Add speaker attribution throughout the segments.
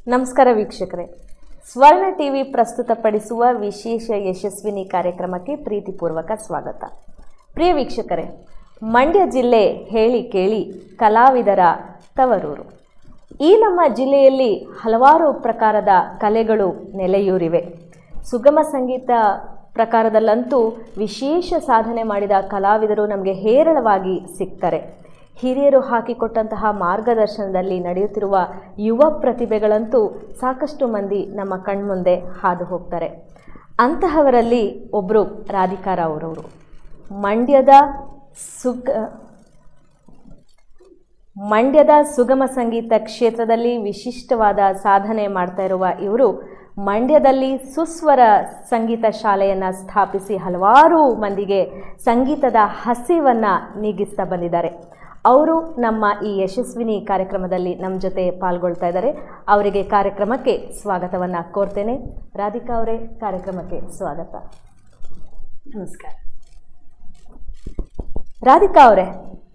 Speaker 1: ನಮಸ್ಕಾರ ವೀಕ್ಷಕರೇ ಸ್ವರ್ಣ ಟಿವಿ ಪ್ರಸ್ತುತಪಡಿಸುವ ವಿಶೇಷ ಯಶಸ್ವಿನಿ ಕಾರ್ಯಕ್ರಮಕ್ಕೆ ಪ್ರೀತಿಪೂರ್ವಕ ಸ್ವಾಗತ ಪ್ರಿಯ ವೀಕ್ಷಕರೇ ಮಂಡ್ಯ ಜಿಲ್ಲೆ ಹೇಳಿ ಕೇಳಿ ಕಲಾವಿದರ ತವರೂರು ಈ ನಮ್ಮ ಜಿಲ್ಲೆಯಲ್ಲಿ ಹಲವಾರು ಪ್ರಕಾರದ ಕಲೆಗಳು ನೆಲೆಯೂರಿವೆ ಸುಗಮ ಸಂಗೀತ ಪ್ರಕಾರದಲ್ಲಂತೂ ವಿಶೇಷ ಸಾಧನೆ ಮಾಡಿದ ಕಲಾವಿದರು ನಮಗೆ ಹೇರಳವಾಗಿ ಸಿಗ್ತಾರೆ ಹಿರಿಯರು ಹಾಕಿಕೊಟ್ಟಂತಹ ಮಾರ್ಗದರ್ಶನದಲ್ಲಿ ನಡೆಯುತ್ತಿರುವ ಯುವ ಪ್ರತಿಭೆಗಳಂತೂ ಸಾಕಷ್ಟು ಮಂದಿ ನಮ್ಮ ಕಣ್ಮುಂದೆ ಹಾದು ಹೋಗ್ತಾರೆ ಅಂತಹವರಲ್ಲಿ ಒಬ್ಬರು ರಾಧಿಕಾ ರಾವ್ ಅವರವರು ಮಂಡ್ಯದ ಸುಗ್ ಮಂಡ್ಯದ ಸುಗಮ ಸಂಗೀತ ಕ್ಷೇತ್ರದಲ್ಲಿ ವಿಶಿಷ್ಟವಾದ ಸಾಧನೆ ಮಾಡ್ತಾ ಇರುವ ಇವರು ಮಂಡ್ಯದಲ್ಲಿ ಸುಸ್ವರ ಸಂಗೀತ ಶಾಲೆಯನ್ನು ಸ್ಥಾಪಿಸಿ ಹಲವಾರು ಮಂದಿಗೆ ಸಂಗೀತದ ಹಸಿವನ್ನು ನೀಗಿಸ್ತಾ ಬಂದಿದ್ದಾರೆ ಅವರು ನಮ್ಮ ಈ ಯಶಸ್ವಿನಿ ಕಾರ್ಯಕ್ರಮದಲ್ಲಿ ನಮ್ಮ ಜೊತೆ ಪಾಲ್ಗೊಳ್ತಾ ಇದ್ದಾರೆ ಅವರಿಗೆ ಕಾರ್ಯಕ್ರಮಕ್ಕೆ ಸ್ವಾಗತವನ್ನು ಕೋರ್ತೇನೆ ರಾಧಿಕಾ ಅವರೇ ಕಾರ್ಯಕ್ರಮಕ್ಕೆ ಸ್ವಾಗತ
Speaker 2: ನಮಸ್ಕಾರ
Speaker 1: ರಾಧಿಕಾ ಅವರೇ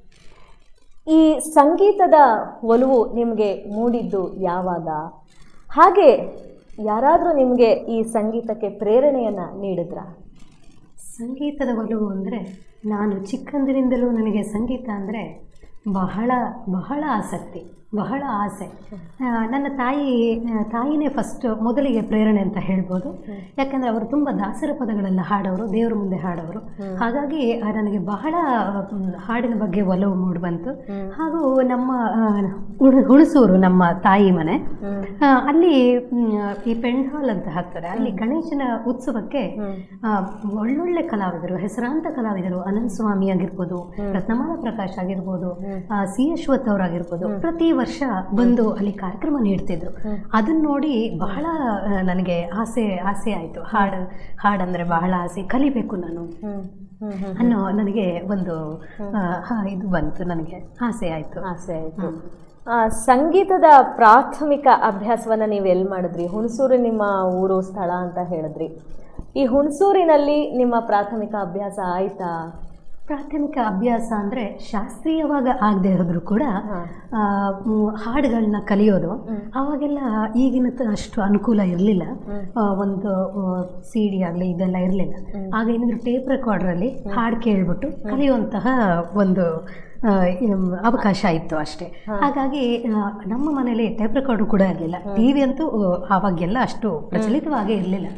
Speaker 1: ಈ ಸಂಗೀತದ ಒಲವು ನಿಮಗೆ ಮೂಡಿದ್ದು ಯಾವಾಗ ಹಾಗೆ ಯಾರಾದರೂ ನಿಮಗೆ ಈ ಸಂಗೀತಕ್ಕೆ ಪ್ರೇರಣೆಯನ್ನು ನೀಡಿದ್ರಾ
Speaker 2: ಸಂಗೀತದ ಒಲವು ಅಂದರೆ ನಾನು ಚಿಕ್ಕಂದಿನಿಂದಲೂ ನನಗೆ ಸಂಗೀತ ಅಂದರೆ ಬಹಳ ಬಹಳ ಆಸಕ್ತಿ ಬಹಳ ಆಸೆ ಆ, ನನ್ನ ತಾಯಿ ಆ, ತಾಯಿನೇ ಫಸ್ಟ್ ಮೊದಲಿಗೆ ಪ್ರೇರಣೆ ಅಂತ ಹೇಳ್ಬೋದು ಯಾಕಂದರೆ ಅವರು ತುಂಬ ದಾಸರ ಪದಗಳೆಲ್ಲ ಹಾಡೋರು ದೇವರ ಮುಂದೆ ಹಾಡೋರು ಹಾಗಾಗಿ ಆ, ನನಗೆ ಬಹಳ ಮ್, ಹಾಡಿನ ಬಗ್ಗೆ ಒಲವು ಮೂಡಿಬಂತು ಹಾಗೂ ನಮ್ಮ ಆ, ಹುಣ- ಹುಣಸೂರು ನಮ್ಮ ತಾಯಿ ಮನೆ ಆ, ಅಲ್ಲಿ ಮ್, ಈ ಪೆಂಡಾಲ್ ಅಂತ ಹಾಕ್ತಾರೆ ಅಲ್ಲಿ ಗಣೇಶನ ಉತ್ಸವಕ್ಕೆ ಆ, ಒಳ್ಳೊಳ್ಳೆ ಕಲಾವಿದರು ಹೆಸರಾಂತ ಕಲಾವಿದರು ಅನಂತ ಸ್ವಾಮಿ ಆಗಿರ್ಬೋದು ರತ್ನಮಾಲ ಪ್ರಕಾಶ್ ಆಗಿರ್ಬೋದು ಆ, ಸಿ ಅಶ್ವಥ್ ಅವರಾಗಿರ್ಬೋದು ಪ್ರತಿ ವರ್ಷ ಬಂದು ಅಲ್ಲಿ ಕಾರ್ಯಕ್ರಮ ನೀಡ್ತಿದ್ರು ಅದನ್ನ ನೋಡಿ ಬಹಳ ಆ, ನನಗೆ ಆಸೆ ಆಸೆ ಆಯಿತು ಹಾಡು ಹಾಡಂದ್ರೆ ಬಹಳ ಆಸೆ ಕಲಿಬೇಕು ನಾನು ಅನ್ನೋ ನನಗೆ ಒಂದು ಆ, ಹ, ಇದು ಬಂತು ನನಗೆ ಆಸೆ ಆಯಿತು
Speaker 1: ಆಸೆ ಆಯಿತು ಸಂಗೀತದ ಪ್ರಾಥಮಿಕ ಅಭ್ಯಾಸವನ್ನು ನೀವು ಎಲ್ಲಿ ಮಾಡಿದ್ರಿ ಹುಣಸೂರು ನಿಮ್ಮ ಊರು ಸ್ಥಳ ಅಂತ ಹೇಳಿದ್ರಿ ಈ ಹುಣಸೂರಿನಲ್ಲಿ ನಿಮ್ಮ ಪ್ರಾಥಮಿಕ ಅಭ್ಯಾಸ ಆಯ್ತಾ
Speaker 2: ಪ್ರಾಥಮಿಕ ಅಭ್ಯಾಸ ಅಂದರೆ ಶಾಸ್ತ್ರೀಯವಾಗಿ ಆಗದೆ ಹೋದರೂ ಕೂಡ
Speaker 1: ಹಾ.
Speaker 2: ಆ, ಮ್, ಹಾಡುಗಳನ್ನ ಕಲಿಯೋದು ಆವಾಗೆಲ್ಲ ಈಗಿನ ತ- ಅಷ್ಟು ಅನುಕೂಲ ಇರಲಿಲ್ಲ ಒಂದು ಸಿ ಡಿ ಆಗಲಿ ಇದೆಲ್ಲ ಇರಲಿಲ್ಲ ಆಗ ಏನಿದ್ರು ಟೇಪ್ ರೆಕಾರ್ಡ್ರಲ್ಲಿ ಹಾಡು ಕೇಳ್ಬಿಟ್ಟು ಕಲಿಯುವಂತಹ ಒಂದು ಆ, ಇಮ್, ಅವಕಾಶ ಇತ್ತು ಅಷ್ಟೇ ಹಾಗಾಗಿ ಆ, ನಮ್ಮ ಮನೇಲಿ ಟೇಪ್ ರೆಕಾರ್ಡು ಕೂಡ ಇರಲಿಲ್ಲ ಟಿ ವಿ ಅಂತೂ ಆ, ಆವಾಗೆಲ್ಲ ಅಷ್ಟು ಪ್ರಚಲಿತವಾಗೇ ಇರಲಿಲ್ಲ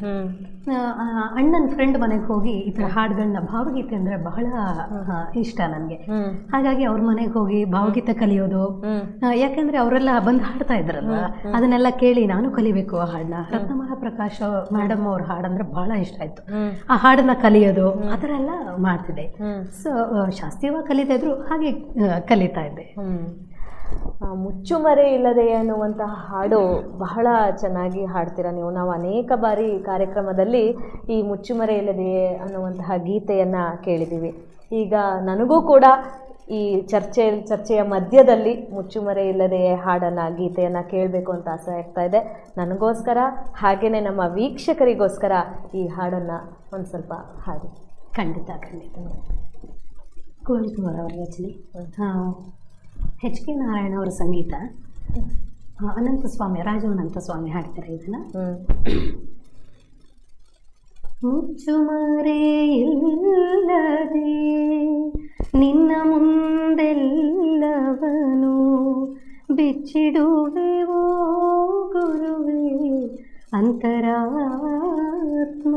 Speaker 2: ಅಣ್ಣನ ಫ್ರೆಂಡ್ ಮನೆಗೆ ಹೋಗಿ ಈ ಥರ ಹಾಡುಗಳನ್ನ ಭಾವಗೀತೆ ಅಂದರೆ ಬಹಳ ಆ, ಇಷ್ಟ ನನಗೆ ಹಾಗಾಗಿ ಅವ್ರ ಮನೆಗೆ ಹೋಗಿ ಭಾವಗೀತೆ ಕಲಿಯೋದು ಆ, ಯಾಕಂದ್ರೆ ಅವರೆಲ್ಲ ಬಂದು ಹಾಡ್ತಾ ಇದ್ರಲ್ಲ ಅದನ್ನೆಲ್ಲ ಕೇಳಿ ನಾನು ಕಲಿಬೇಕು ಆ ಹಾಡನ್ನ ರತ್ನಮಾಲ ಪ್ರಕಾಶ್ ಮೇಡಮ್ ಅವ್ರ ಹಾಡಂದ್ರೆ ಬಹಳ ಇಷ್ಟ ಆಯ್ತು ಆ ಹಾಡನ್ನ ಕಲಿಯೋದು ಆ ಥರ ಎಲ್ಲ ಮಾಡ್ತಿದ್ದೆ ಸೊ ಶಾಸ್ತ್ರೀಯವಾಗಿ ಕಲಿತಾ ಇದ್ರು ಹಾಗೆ ಆ, ಕಲಿತಾ ಇದ್ದೆ
Speaker 1: ಹ್ಮ್. ಆ, ಮುಚ್ಚುಮರೆ ಇಲ್ಲದೆ ಅನ್ನುವಂತಹ ಹಾಡು ಬಹಳ ಚೆನ್ನಾಗಿ ಹಾಡ್ತೀರಾ ನೀವು ನಾವು ಅನೇಕ ಬಾರಿ ಕಾರ್ಯಕ್ರಮದಲ್ಲಿ ಈ ಮುಚ್ಚುಮರೆ ಇಲ್ಲದೆ ಅನ್ನುವಂತಹ ಗೀತೆಯನ್ನು ಕೇಳಿದ್ದೀವಿ ಈಗ ನನಗೂ ಕೂಡ ಈ ಚರ್ಚೆ ಚರ್ಚೆಯ ಮಧ್ಯದಲ್ಲಿ ಮುಚ್ಚುಮರೆ ಇಲ್ಲದೆ ಹಾಡನ್ನು ಗೀತೆಯನ್ನು ಕೇಳಬೇಕು ಅಂತ ಆಸೆ ಆಗ್ತಾ ಇದೆ ನನಗೋಸ್ಕರ ಹಾಗೆಯೇ ನಮ್ಮ ವೀಕ್ಷಕರಿಗೋಸ್ಕರ ಈ ಹಾಡನ್ನು ಒಂದು ಸ್ವಲ್ಪ ಹಾಡಿ
Speaker 2: ಖಂಡಿತ ಖಂಡಿತ ಕುವೆಂಪು ಅವರ ರಚನೆ ಎಚ್ ಕೆ ನಾರಾಯಣ ಅವರ ಸಂಗೀತ ಆ, ಅನಂತ ಸ್ವಾಮಿ ರಾಜವನಂತ ಸ್ವಾಮಿ ಹಾಡ್ತಾರೆ ಇದನ್ನು
Speaker 1: ಹ್ಞೂ
Speaker 2: ಮುಚ್ಚುಮರೆ ಇಲ್ಲದೆ ನಿನ್ನ ಮುಂದೆಲ್ಲವನು ಬಿಚ್ಚಿಡುವೆವೋ ಗುರುವೇ ಅಂತರಾತ್ಮ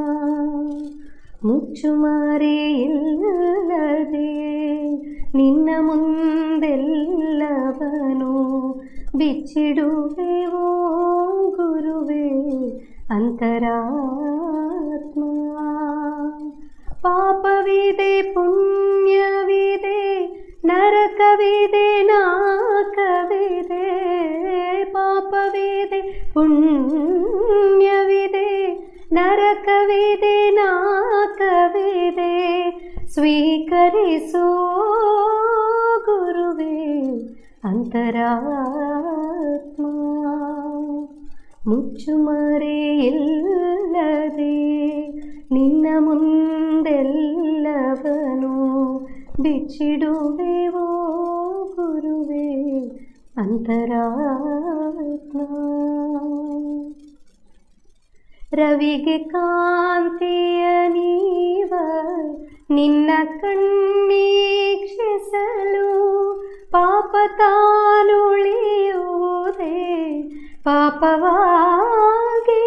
Speaker 2: ಮುಚ್ಚುಮರೆ ಇಲ್ಲದೆ ನಿನ್ನ ಮುಂದೆಲ್ಲವನು ಬಿಚ್ಚಿಡುವೆವೋ ಗುರುವೇ ಅಂತರಾತ್ಮ ಪಾಪವಿದೆ ಪುಣ್ಯವಿದೆ ನರಕವಿದೆ ನಾಕವಿದೆ ಪಾಪವಿದೆ ಪುಣ್ಯವಿದೆ ನರಕವಿದೆ ನಾಕವಿದೆ ಸ್ವೀಕರಿಸೋ ಗುರುವೇ ಅಂತರಾತ್ಮ ಮುಚ್ಚುಮರೆ ಇಲ್ಲದೆ ನಿನ್ನ ಮುಂದೆಲ್ಲವನು ಬಿಚ್ಚಿಡುವೆವೋ ಗುರುವೇ ಅಂತರಾತ್ಮ ರವಿಗೆ ಕಾಂತಿಯ ನೀವ ನಿನ್ನ ಕಣ್ಣೀಕ್ಷಿಸಲು ಪಾಪ ತಾನುಳಿಯುವುದೇ ಪಾಪವಾಗಿ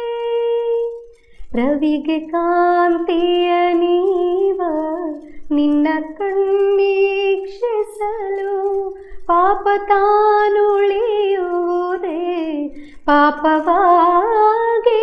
Speaker 2: ರವಿಗೆ ಕಾಂತಿಯ ನೀವ ನಿನ್ನ ಕಣ್ಣೀಕ್ಷಿಸಲು ಪಾಪ ತಾನುಳಿಯುವುದೇ ಪಾಪವಾಗಿ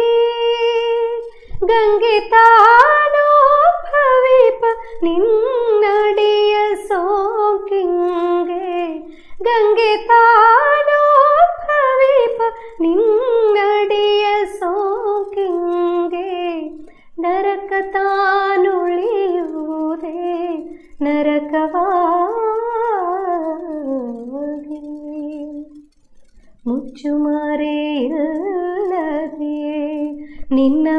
Speaker 2: ಗಂಗೆ ತಾನೋ ಭವಿಪ ನಿನ್ನಡಿಯ ಸೋಕಿಂಗೆ ಗಂಗೆ ತಾನೋ ಭವಿಪ ನಿನ್ನಡಿಯ ಸೋಕಿಂಗೆ ನರಕ ತಾನುಳಿಯುವುದೇ ನರಕವಾಗಿ ಮುಚ್ಚುಮರೆಯಿಲ್ಲದೆಯೇ ನಿನ್ನ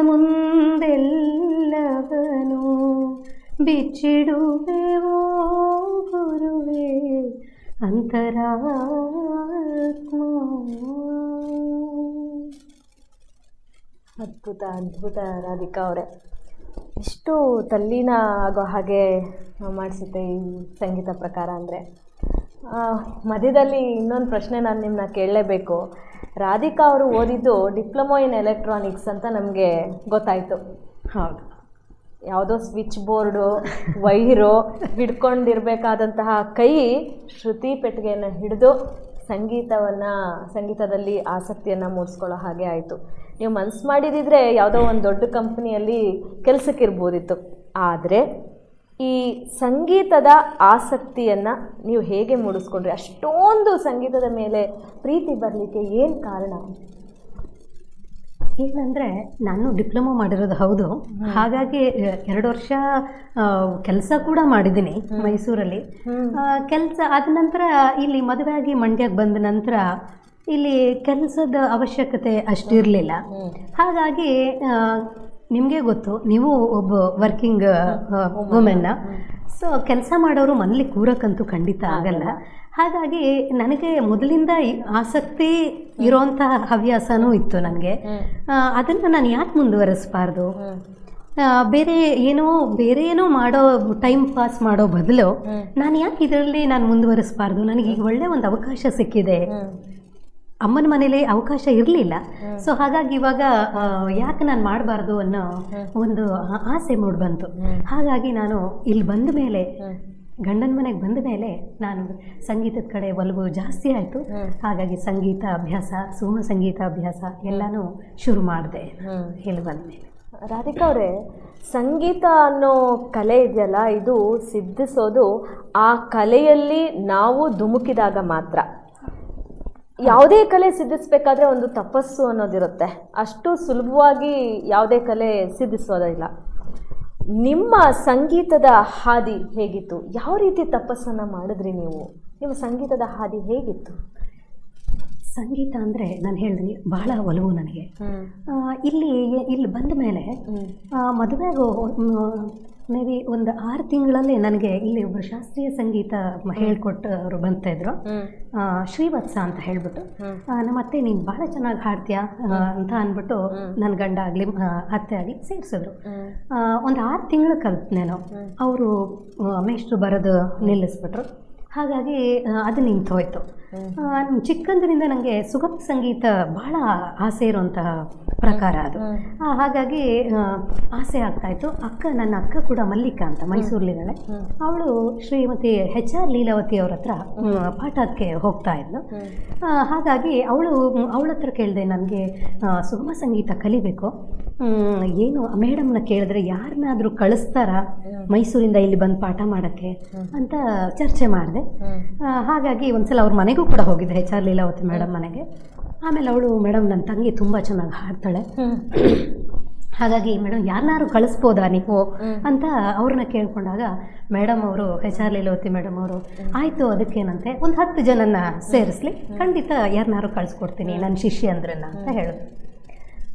Speaker 2: ಮುಂದೆಲ್ಲವನು ಬಿಚ್ಚಿಡುವೆವೋ ಗುರುವೇ ಅಂತರಾತ್ಮ
Speaker 1: ಅದ್ಭುತ ಅದ್ಭುತ ರಾಧಿಕಾ ಅವರೇ ಎಷ್ಟು ತಲ್ಲೀನ ಆಗೋ ಹಾಗೆ ಮಾಡಿಸುತ್ತೆ ಈ ಸಂಗೀತ ಪ್ರಕಾರ ಅಂದರೆ ಮಧ್ಯದಲ್ಲಿ ಇನ್ನೊಂದು ಪ್ರಶ್ನೆ ನಾನು ನಿಮ್ಮನ್ನ ಕೇಳಲೇಬೇಕು ರಾಧಿಕಾ ಅವರು ಓದಿದ್ದು ಡಿಪ್ಲೊಮೊ ಇನ್ ಎಲೆಕ್ಟ್ರಾನಿಕ್ಸ್ ಅಂತ ನಮಗೆ ಗೊತ್ತಾಯಿತು
Speaker 2: ಹೌದು
Speaker 1: ಯಾವುದೋ ಸ್ವಿಚ್ ಬೋರ್ಡು ವೈರು ಹಿಡ್ಕೊಂಡಿರ್ಬೇಕಾದಂತಹ ಕೈ ಶ್ರುತಿ ಪೆಟ್ಟಿಗೆಯನ್ನು ಹಿಡಿದು ಸಂಗೀತವನ್ನು ಸಂಗೀತದಲ್ಲಿ ಆಸಕ್ತಿಯನ್ನು ಮೂಡಿಸ್ಕೊಳ್ಳೋ ಹಾಗೆ ಆಯಿತು ನೀವು ಮನ್ಸು ಮಾಡಿದಿದ್ರೆ ಯಾವುದೋ ಒಂದು ದೊಡ್ಡ ಕಂಪ್ನಿಯಲ್ಲಿ ಕೆಲಸಕ್ಕಿರ್ಬೋದಿತ್ತು ಆದರೆ ಈ ಸಂಗೀತದ ಆಸಕ್ತಿಯನ್ನು ನೀವು ಹೇಗೆ ಮೂಡಿಸ್ಕೊಂಡ್ರಿ ಅಷ್ಟೊಂದು ಸಂಗೀತದ ಮೇಲೆ ಪ್ರೀತಿ ಬರಲಿಕ್ಕೆ ಏನು ಕಾರಣ
Speaker 2: ಏನಂದರೆ ನಾನು ಡಿಪ್ಲೊಮಾ ಮಾಡಿರೋದು ಹೌದು ಹಾಗಾಗಿ ಎ- ಎರಡು ವರ್ಷ ಕೆಲಸ ಕೂಡ ಮಾಡಿದ್ದೀನಿ ಮೈಸೂರಲ್ಲಿ ಕೆಲಸ ಆದ ನಂತರ ಇಲ್ಲಿ ಮದುವೆ ಆಗಿ ಮಂಡ್ಯಕ್ಕೆ ಬಂದ ನಂತರ ಇಲ್ಲಿ ಕೆಲಸದ ಅವಶ್ಯಕತೆ ಅಷ್ಟಿರಲಿಲ್ಲ ಹಾಗಾಗಿ ನಿಮಗೆ ಗೊತ್ತು ನೀವು ಒಬ್ಬ ವರ್ಕಿಂಗ್ ವುಮೆನ್ನ ಸೊ ಕೆಲಸ ಮಾಡೋರು ಮನೇಲಿ ಕೂರಕ್ಕಂತೂ ಖಂಡಿತ ಆಗಲ್ಲ ಹಾಗಾಗಿ ನನಗೆ ಮೊದಲಿಂದ ಈ ಆಸಕ್ತಿ ಇರೋಂತಹ ಹವ್ಯಾಸನೂ ಇತ್ತು ನನಗೆ ಅದನ್ನು ನಾನು ಯಾಕೆ ಮುಂದುವರಿಸಬಾರ್ದು ಆ, ಬೇರೆ ಏನೋ ಬೇರೆ ಏನೋ ಮಾಡೋ ಟೈಮ್ ಪಾಸ್ ಮಾಡೋ ಬದಲು ನಾನು ಯಾಕೆ ಇದರಲ್ಲಿ ನಾನು ಮುಂದುವರಿಸಬಾರ್ದು ನನಗೆ ಈಗ ಒಳ್ಳೆ ಒಂದು ಅವಕಾಶ ಸಿಕ್ಕಿದೆ ಅಮ್ಮನ ಮನೇಲಿ ಅವಕಾಶ ಇರಲಿಲ್ಲ ಸೊ ಹಾಗಾಗಿ ಇವಾಗ ಆ, ಯಾಕೆ ನಾನು ಮಾಡಬಾರ್ದು ಅನ್ನೋ ಒಂದು ಆ- ಆಸೆ ಮೂಡಿ ಬಂತು ಹಾಗಾಗಿ ನಾನು ಇಲ್ಲಿ ಬಂದ ಮೇಲೆ ಗಂಡನ ಮನೆಗೆ ಬಂದ ಮೇಲೆ ನಾನು ಸಂಗೀತದ ಕಡೆ ಒಲವು ಜಾಸ್ತಿ ಆಯಿತು ಹಾಗಾಗಿ ಸಂಗೀತ ಅಭ್ಯಾಸ ಸುಮ ಸಂಗೀತ ಅಭ್ಯಾಸ ಎಲ್ಲನೂ ಶುರು ಮಾಡಿದೆ ಇಲ್ಲಿ ಬಂದ ಮೇಲೆ
Speaker 1: ರಾಧಿಕಾ ಅವರೇ ಸಂಗೀತ ಅನ್ನೋ ಕಲೆ ಇದೆಯಲ್ಲ ಇದು ಸಿದ್ಧಿಸೋದು ಆ ಕಲೆಯಲ್ಲಿ ನಾವು ಧುಮುಕಿದಾಗ ಮಾತ್ರ ಯಾವುದೇ ಕಲೆ ಸಿದ್ಧಿಸ್ಬೇಕಾದ್ರೆ ಒಂದು ತಪಸ್ಸು ಅನ್ನೋದಿರುತ್ತೆ ಅಷ್ಟು ಸುಲಭವಾಗಿ ಯಾವುದೇ ಕಲೆ ಸಿದ್ಧಿಸೋದಿಲ್ಲ ನಿಮ್ಮ ಸಂಗೀತದ ಹಾದಿ ಹೇಗಿತ್ತು ಯಾವ ರೀತಿ ತಪಸ್ಸನ್ನು ಮಾಡಿದ್ರಿ ನೀವು ನಿಮ್ಮ ಸಂಗೀತದ ಹಾದಿ ಹೇಗಿತ್ತು
Speaker 2: ಸಂಗೀತ ಅಂದರೆ ನಾನು ಹೇಳಿದ್ನಿ ಬಹಳ ಒಲವು ನನಗೆ ಆ, ಇಲ್ಲಿ ಇಲ್ಲಿ ಬಂದ ಮೇಲೆ ಮದುವೆಗೆ ಮೇ ಬಿ ಒಂದು ಆರು ತಿಂಗಳಲ್ಲಿ ನನಗೆ ಇಲ್ಲಿ ಒಬ್ಬರು ಶಾಸ್ತ್ರೀಯ ಸಂಗೀತ ಮ- ಹೇಳ್ಕೊಟ್ಟವರು ಬಂತಾ ಇದ್ರು ಆ, ಶ್ರೀವತ್ಸ ಅಂತ ಹೇಳ್ಬಿಟ್ಟು ಆ, ನಮ್ಮ ಅತ್ತೆ ನೀನು ಭಾಳ ಚೆನ್ನಾಗಿ ಹಾಡ್ತೀಯಾ ಆ, ಅಂತ ಅಂದ್ಬಿಟ್ಟು ನನ್ನ ಗಂಡ ಆಗಲಿ ಅತ್ತೆ ಆಗಲಿ ಸೇರಿಸಿದ್ರು ಒಂದು ಆರು ತಿಂಗಳು ಕಲ್ತು ನಾನು ಅವರು ಮೇಷ್ಟ್ರು ಬರೋದು ನಿಲ್ಲಿಸ್ಬಿಟ್ರು ಹಾಗಾಗಿ ಆ, ಅದು ನಿಂತು ಹೋಯ್ತು ಆ, ಚಿಕ್ಕಂದಿನಿಂದ ನನಗೆ ಸುಗಮ ಸಂಗೀತ ಬಹಳ ಆಸೆ ಇರುವಂತಹ ಪ್ರಕಾರ ಅದು ಆ, ಹಾಗಾಗಿ ಆ, ಆಸೆ ಆಗ್ತಾಯಿತ್ತು ಅಕ್ಕ ನನ್ನ ಅಕ್ಕ ಕೂಡ ಮಲ್ಲಿಕಾ ಅಂತ ಮೈಸೂರಲ್ಲಿದ್ದಾಳೆ ಅವಳು ಶ್ರೀಮತಿ ಎಚ್ ಆರ್ ಲೀಲಾವತಿ ಅವ್ರ ಹತ್ರ ಮ್, ಪಾಠಕ್ಕೆ ಹೋಗ್ತಾ ಇದ್ಲು ಆ, ಹಾಗಾಗಿ ಅವಳು ಅವಳ ಹತ್ರ ಕೇಳಿದೆ ನನಗೆ ಸುಗಮ ಸಂಗೀತ ಕಲಿಬೇಕು ಮ್, ಏನು ಮೇಡಮ್ನ ಕೇಳಿದ್ರೆ ಯಾರನ್ನಾದರೂ ಕಳಿಸ್ತಾರಾ ಮೈಸೂರಿಂದ ಇಲ್ಲಿ ಬಂದು ಪಾಠ ಮಾಡೋಕ್ಕೆ ಅಂತ ಚರ್ಚೆ ಮಾಡಿದೆ ಹಾಗಾಗಿ ಒಂದ್ಸಲ ಅವ್ರ ಮನೆಗೂ ಕೂಡ ಹೋಗಿದ್ದೆ ಎಚ್ ಆರ್ ಲೀಲಾವತಿ ಮೇಡಮ್ ಮನೆಗೆ ಆಮೇಲೆ ಅವಳು ಮೇಡಮ್ ನನ್ನ ತಂಗಿ ತುಂಬ ಚೆನ್ನಾಗಿ ಹಾಡ್ತಾಳೆ ಹಾಗಾಗಿ ಮೇಡಮ್ ಯಾರನ್ನಾರು ಕಳಿಸ್ಬೋದಾ ನೀವು ಅಂತ ಅವ್ರನ್ನ ಕೇಳ್ಕೊಂಡಾಗ ಮೇಡಮ್ ಅವರು ಎಚ್ ಆರ್ ಲೀಲಾವತಿ ಮೇಡಮ್ ಅವರು ಆಯಿತು ಅದಕ್ಕೇನಂತೆ ಒಂದು ಹತ್ತು ಜನನ ಸೇರಿಸ್ಲಿ ಖಂಡಿತ ಯಾರನ್ನಾರು ಕಳಿಸ್ಕೊಡ್ತೀನಿ ನನ್ನ ಶಿಷ್ಯಂದ್ರನ್ನ ಅಂತ ಹೇಳಿದ್ರು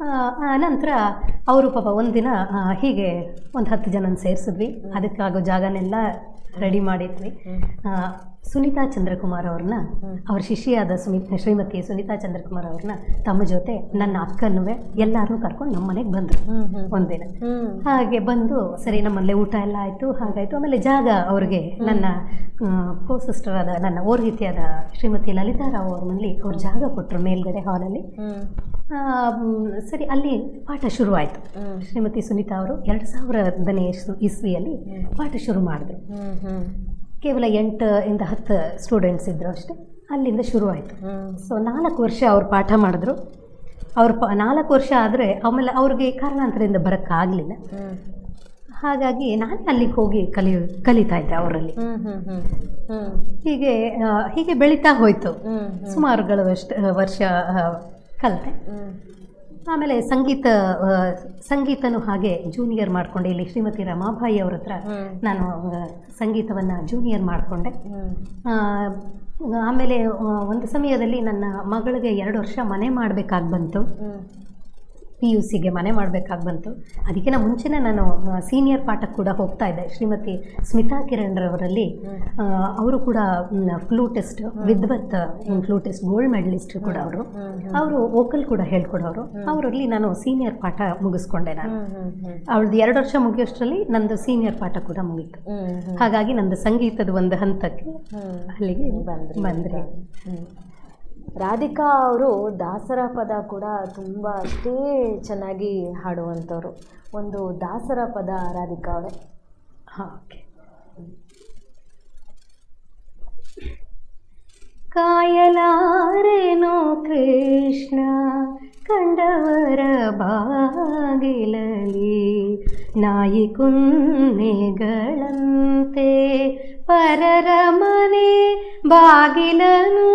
Speaker 2: ನಂತರ ಅವರು ಪಾಪ ಒಂದಿನ ಆ, ಹೀಗೆ ಒಂದು ಹತ್ತು ಜನನ ಸೇರಿಸಿದ್ವಿ ಅದಕ್ಕಾಗೋ ಜಾಗನೆಲ್ಲ ರೆಡಿ ಮಾಡಿದ್ವಿ ಆ, ಸುನೀತಾ ಚಂದ್ರಕುಮಾರ್ ಅವ್ರನ್ನ ಅವ್ರ ಶಿಷ್ಯಾದ ಸುಮಿತ್ ಶ್ರೀಮತಿ ಸುನೀತಾ ಚಂದ್ರಕುಮಾರ್ ಅವ್ರನ್ನ ತಮ್ಮ ಜೊತೆ ನನ್ನ ಅಕ್ಕನೂ ಎಲ್ಲರೂ ಕರ್ಕೊಂಡು ನಮ್ಮ ಮನೆಗೆ ಬಂದರು
Speaker 1: ಹ್ಮ್ ಹ್ಮ್
Speaker 2: ಒಂದಿನ
Speaker 1: ಹ್ಮ್
Speaker 2: ಹಾಗೆ ಬಂದು ಸರಿ ನಮ್ಮಲ್ಲೇ ಊಟ ಎಲ್ಲ ಆಯಿತು ಹಾಗಾಯಿತು ಆಮೇಲೆ ಜಾಗ ಅವ್ರಿಗೆ ನನ್ನ ಕೋ ಸಿಸ್ಟರ್ ಆದ ನನ್ನ ಓರ್ಗಿತಿಯಾದ ಶ್ರೀಮತಿ ಲಲಿತಾ ರಾವ್ ಅವ್ರ ಮನೇಲಿ ಅವ್ರು ಜಾಗ ಕೊಟ್ಟರು ಮೇಲ್ಗಡೆ ಹಾಲಲ್ಲಿ
Speaker 1: ಹ್ಮ್
Speaker 2: ಆ, ಮ್, ಸರಿ ಅಲ್ಲಿ ಪಾಠ ಶುರುವಾಯಿತು
Speaker 1: ಹ್ಮ್
Speaker 2: ಶ್ರೀಮತಿ ಸುನೀತಾ ಅವರು ಎರಡು ಸಾವಿರದನೇ ಇಸ್ವಿ- ಇಸ್ವಿಯಲ್ಲಿ ಪಾಠ ಶುರು ಮಾಡಿದ್ರು
Speaker 1: ಹ್ಮ್ ಹ್ಮ್
Speaker 2: ಕೇವಲ ಎಂಟು ಇಂದ ಹತ್ತು ಸ್ಟೂಡೆಂಟ್ಸ್ ಇದ್ದರು ಅಷ್ಟೇ ಅಲ್ಲಿಂದ ಶುರುವಾಯಿತು
Speaker 1: ಹ್ಮ್
Speaker 2: ಸೊ ನಾಲ್ಕು ವರ್ಷ ಅವ್ರು ಪಾಠ ಮಾಡಿದ್ರು ಅವ್ರು ಪ ನಾಲ್ಕು ವರ್ಷ ಆದರೆ ಆಮೇಲೆ ಅವ್ರಿಗೆ ಕಾರಣಾಂತರದಿಂದ ಬರೋಕ್ಕಾಗಲಿಲ್ಲ
Speaker 1: ಹ್ಮ್
Speaker 2: ಹಾಗಾಗಿ ನಾನೇ ಅಲ್ಲಿಗೆ ಹೋಗಿ ಕಲಿ ಕಲಿತಾ ಇದ್ದೆ ಅವರಲ್ಲಿ
Speaker 1: ಹ್ಮ್ ಹ್ಮ್ ಹ್ಮ್ ಹ್ಮ್
Speaker 2: ಹೀಗೆ ಆ, ಹೀಗೆ ಬೆಳೀತಾ ಹೋಯಿತು
Speaker 1: ಹ್ಮ್
Speaker 2: ಸುಮಾರುಗಳು ಅಷ್ಟು ವರ್ಷ ಆ, ಕಲಿತೆ
Speaker 1: ಹ್ಮ್
Speaker 2: ಆಮೇಲೆ ಸಂಗೀತ ಆ, ಸಂಗೀತನೂ ಹಾಗೆ ಜೂನಿಯರ್ ಮಾಡಿಕೊಂಡೆ ಇಲ್ಲಿ ಶ್ರೀಮತಿ ರಮಾಬಾಯಿ ಅವ್ರ ಹತ್ರ
Speaker 1: ಹ್ಮ್
Speaker 2: ನಾನು ಸಂಗೀತವನ್ನು ಜೂನಿಯರ್ ಮಾಡಿಕೊಂಡೆ
Speaker 1: ಹ್ಮ್
Speaker 2: ಆಮೇಲೆ ಆ, ಒಂದು ಸಮಯದಲ್ಲಿ ನನ್ನ ಮಗಳಿಗೆ ಎರಡು ವರ್ಷ ಮನೆ ಮಾಡಬೇಕಾಗಿ ಬಂತು
Speaker 1: ಹ್ಮ್
Speaker 2: ಪಿ ಯು ಸಿಗೆ ಮನೆ ಮಾಡಬೇಕಾಗಿ ಬಂತು ಅದಕ್ಕಿಂತ ಮುಂಚೆನೇ ನಾನು ಸೀನಿಯರ್ ಪಾಠಕ್ಕೆ ಕೂಡ ಹೋಗ್ತಾ ಇದ್ದೆ ಶ್ರೀಮತಿ ಸ್ಮಿತಾ ಕಿರಣ್ರವರಲ್ಲಿ ಆ, ಅವರು ಕೂಡ ಫ್ಲೂಟಿಸ್ಟ್ ವಿದ್ವತ್ ಇನ್ ಫ್ಲೂಟಿಸ್ಟ್ ಗೋಲ್ಡ್ ಮೆಡಲಿಸ್ಟ್ ಕೂಡ ಅವರು ಅವರು ವೋಕಲ್ ಕೂಡ ಹೇಳ್ಕೊಡೋರು ಅವರಲ್ಲಿ ನಾನು ಸೀನಿಯರ್ ಪಾಠ ಮುಗಿಸ್ಕೊಂಡೆ ನಾನು
Speaker 1: ಹ್ಮ್ ಹ್ಮ್ ಹ್ಮ್
Speaker 2: ಅವಳದ್ದು ಎರಡು ವರ್ಷ ಮುಗಿಯೋಷ್ಟರಲ್ಲಿ ನಂದು ಸೀನಿಯರ್ ಪಾಠ ಕೂಡ ಮುಗೀತು
Speaker 1: ಹ್ಮ್ ಹ್ಮ್
Speaker 2: ಹಾಗಾಗಿ ನಂದು ಸಂಗೀತದ ಒಂದು ಹಂತಕ್ಕೆ
Speaker 1: ಹ್ಮ್
Speaker 2: ಅಲ್ಲಿಗೆ
Speaker 1: ಬಂದ್ರಿ
Speaker 2: ಬಂದ್ರಿ
Speaker 1: ಹ್ಮ್. ರಾಧಿಕಾ ಅವರು ದಾಸರ ಪದ ಕೂಡ ತುಂಬ ಅಷ್ಟೇ ಚೆನ್ನಾಗಿ ಹಾಡುವಂಥವ್ರು ಒಂದು ದಾಸರ ಪದ ರಾಧಿಕಾ ಅವರೇ
Speaker 2: ಹಾಂ ಓಕೆ ಕಾಯಲಾರೆನೋ ಕೃಷ್ಣ ಕಂಡವರ ಬಾಗಿಲಲಿ ನಾಯಿ ಕುನ್ನೆಗಳಂತೆ ಪರರ ಮನೆ ಬಾಗಿಲನು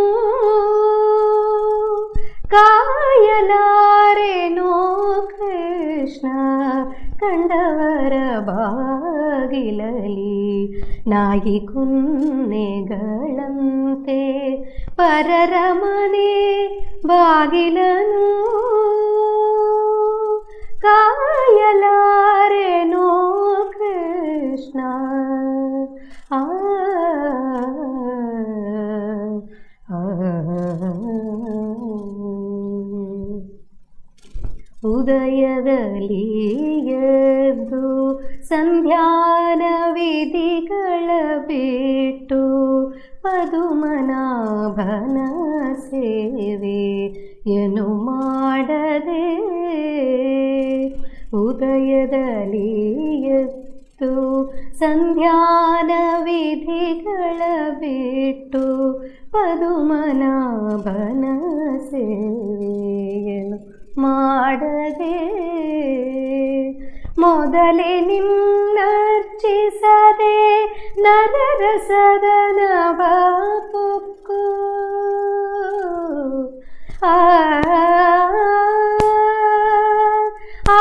Speaker 2: ಕಾಯಲಾರೆನೋ ಕೃಷ್ಣ ಕಂಡವರ ಬಾಗಿಲಲಿ ನಾಯಿ ಕುನ್ನೆಗಳಂತೆ ಪರರ ಮನೆ ಬಾಗಿಲನು ಕಾಯಲಾರೆನೋ ಕೃಷ್ಣ ಆ ಆ, ಉದಯದಲ್ಲಿ ಎದ್ದು ಸಂಧ್ಯಾನ ವಿಧಿಗಳ ಬಿಟ್ಟು ಪದುಮನಾಭನ ಸೇವೆಯನ್ನು ಮಾಡದೆ ಉದಯದಲ್ಲಿ ಎದ್ದು ಸಂಧ್ಯಾನ ವಿಧಿಗಳ ಬಿಟ್ಟು ಪದುಮನಾಭನ ಸೇವೆಯನ್ನು ಮಾಡದೆ ಮೊದಲೇ ನಿನ್ನರ್ಚಿಸದೆ ನರರ ಸದನವ ಪೊಕ್ಕು ಆ ಆ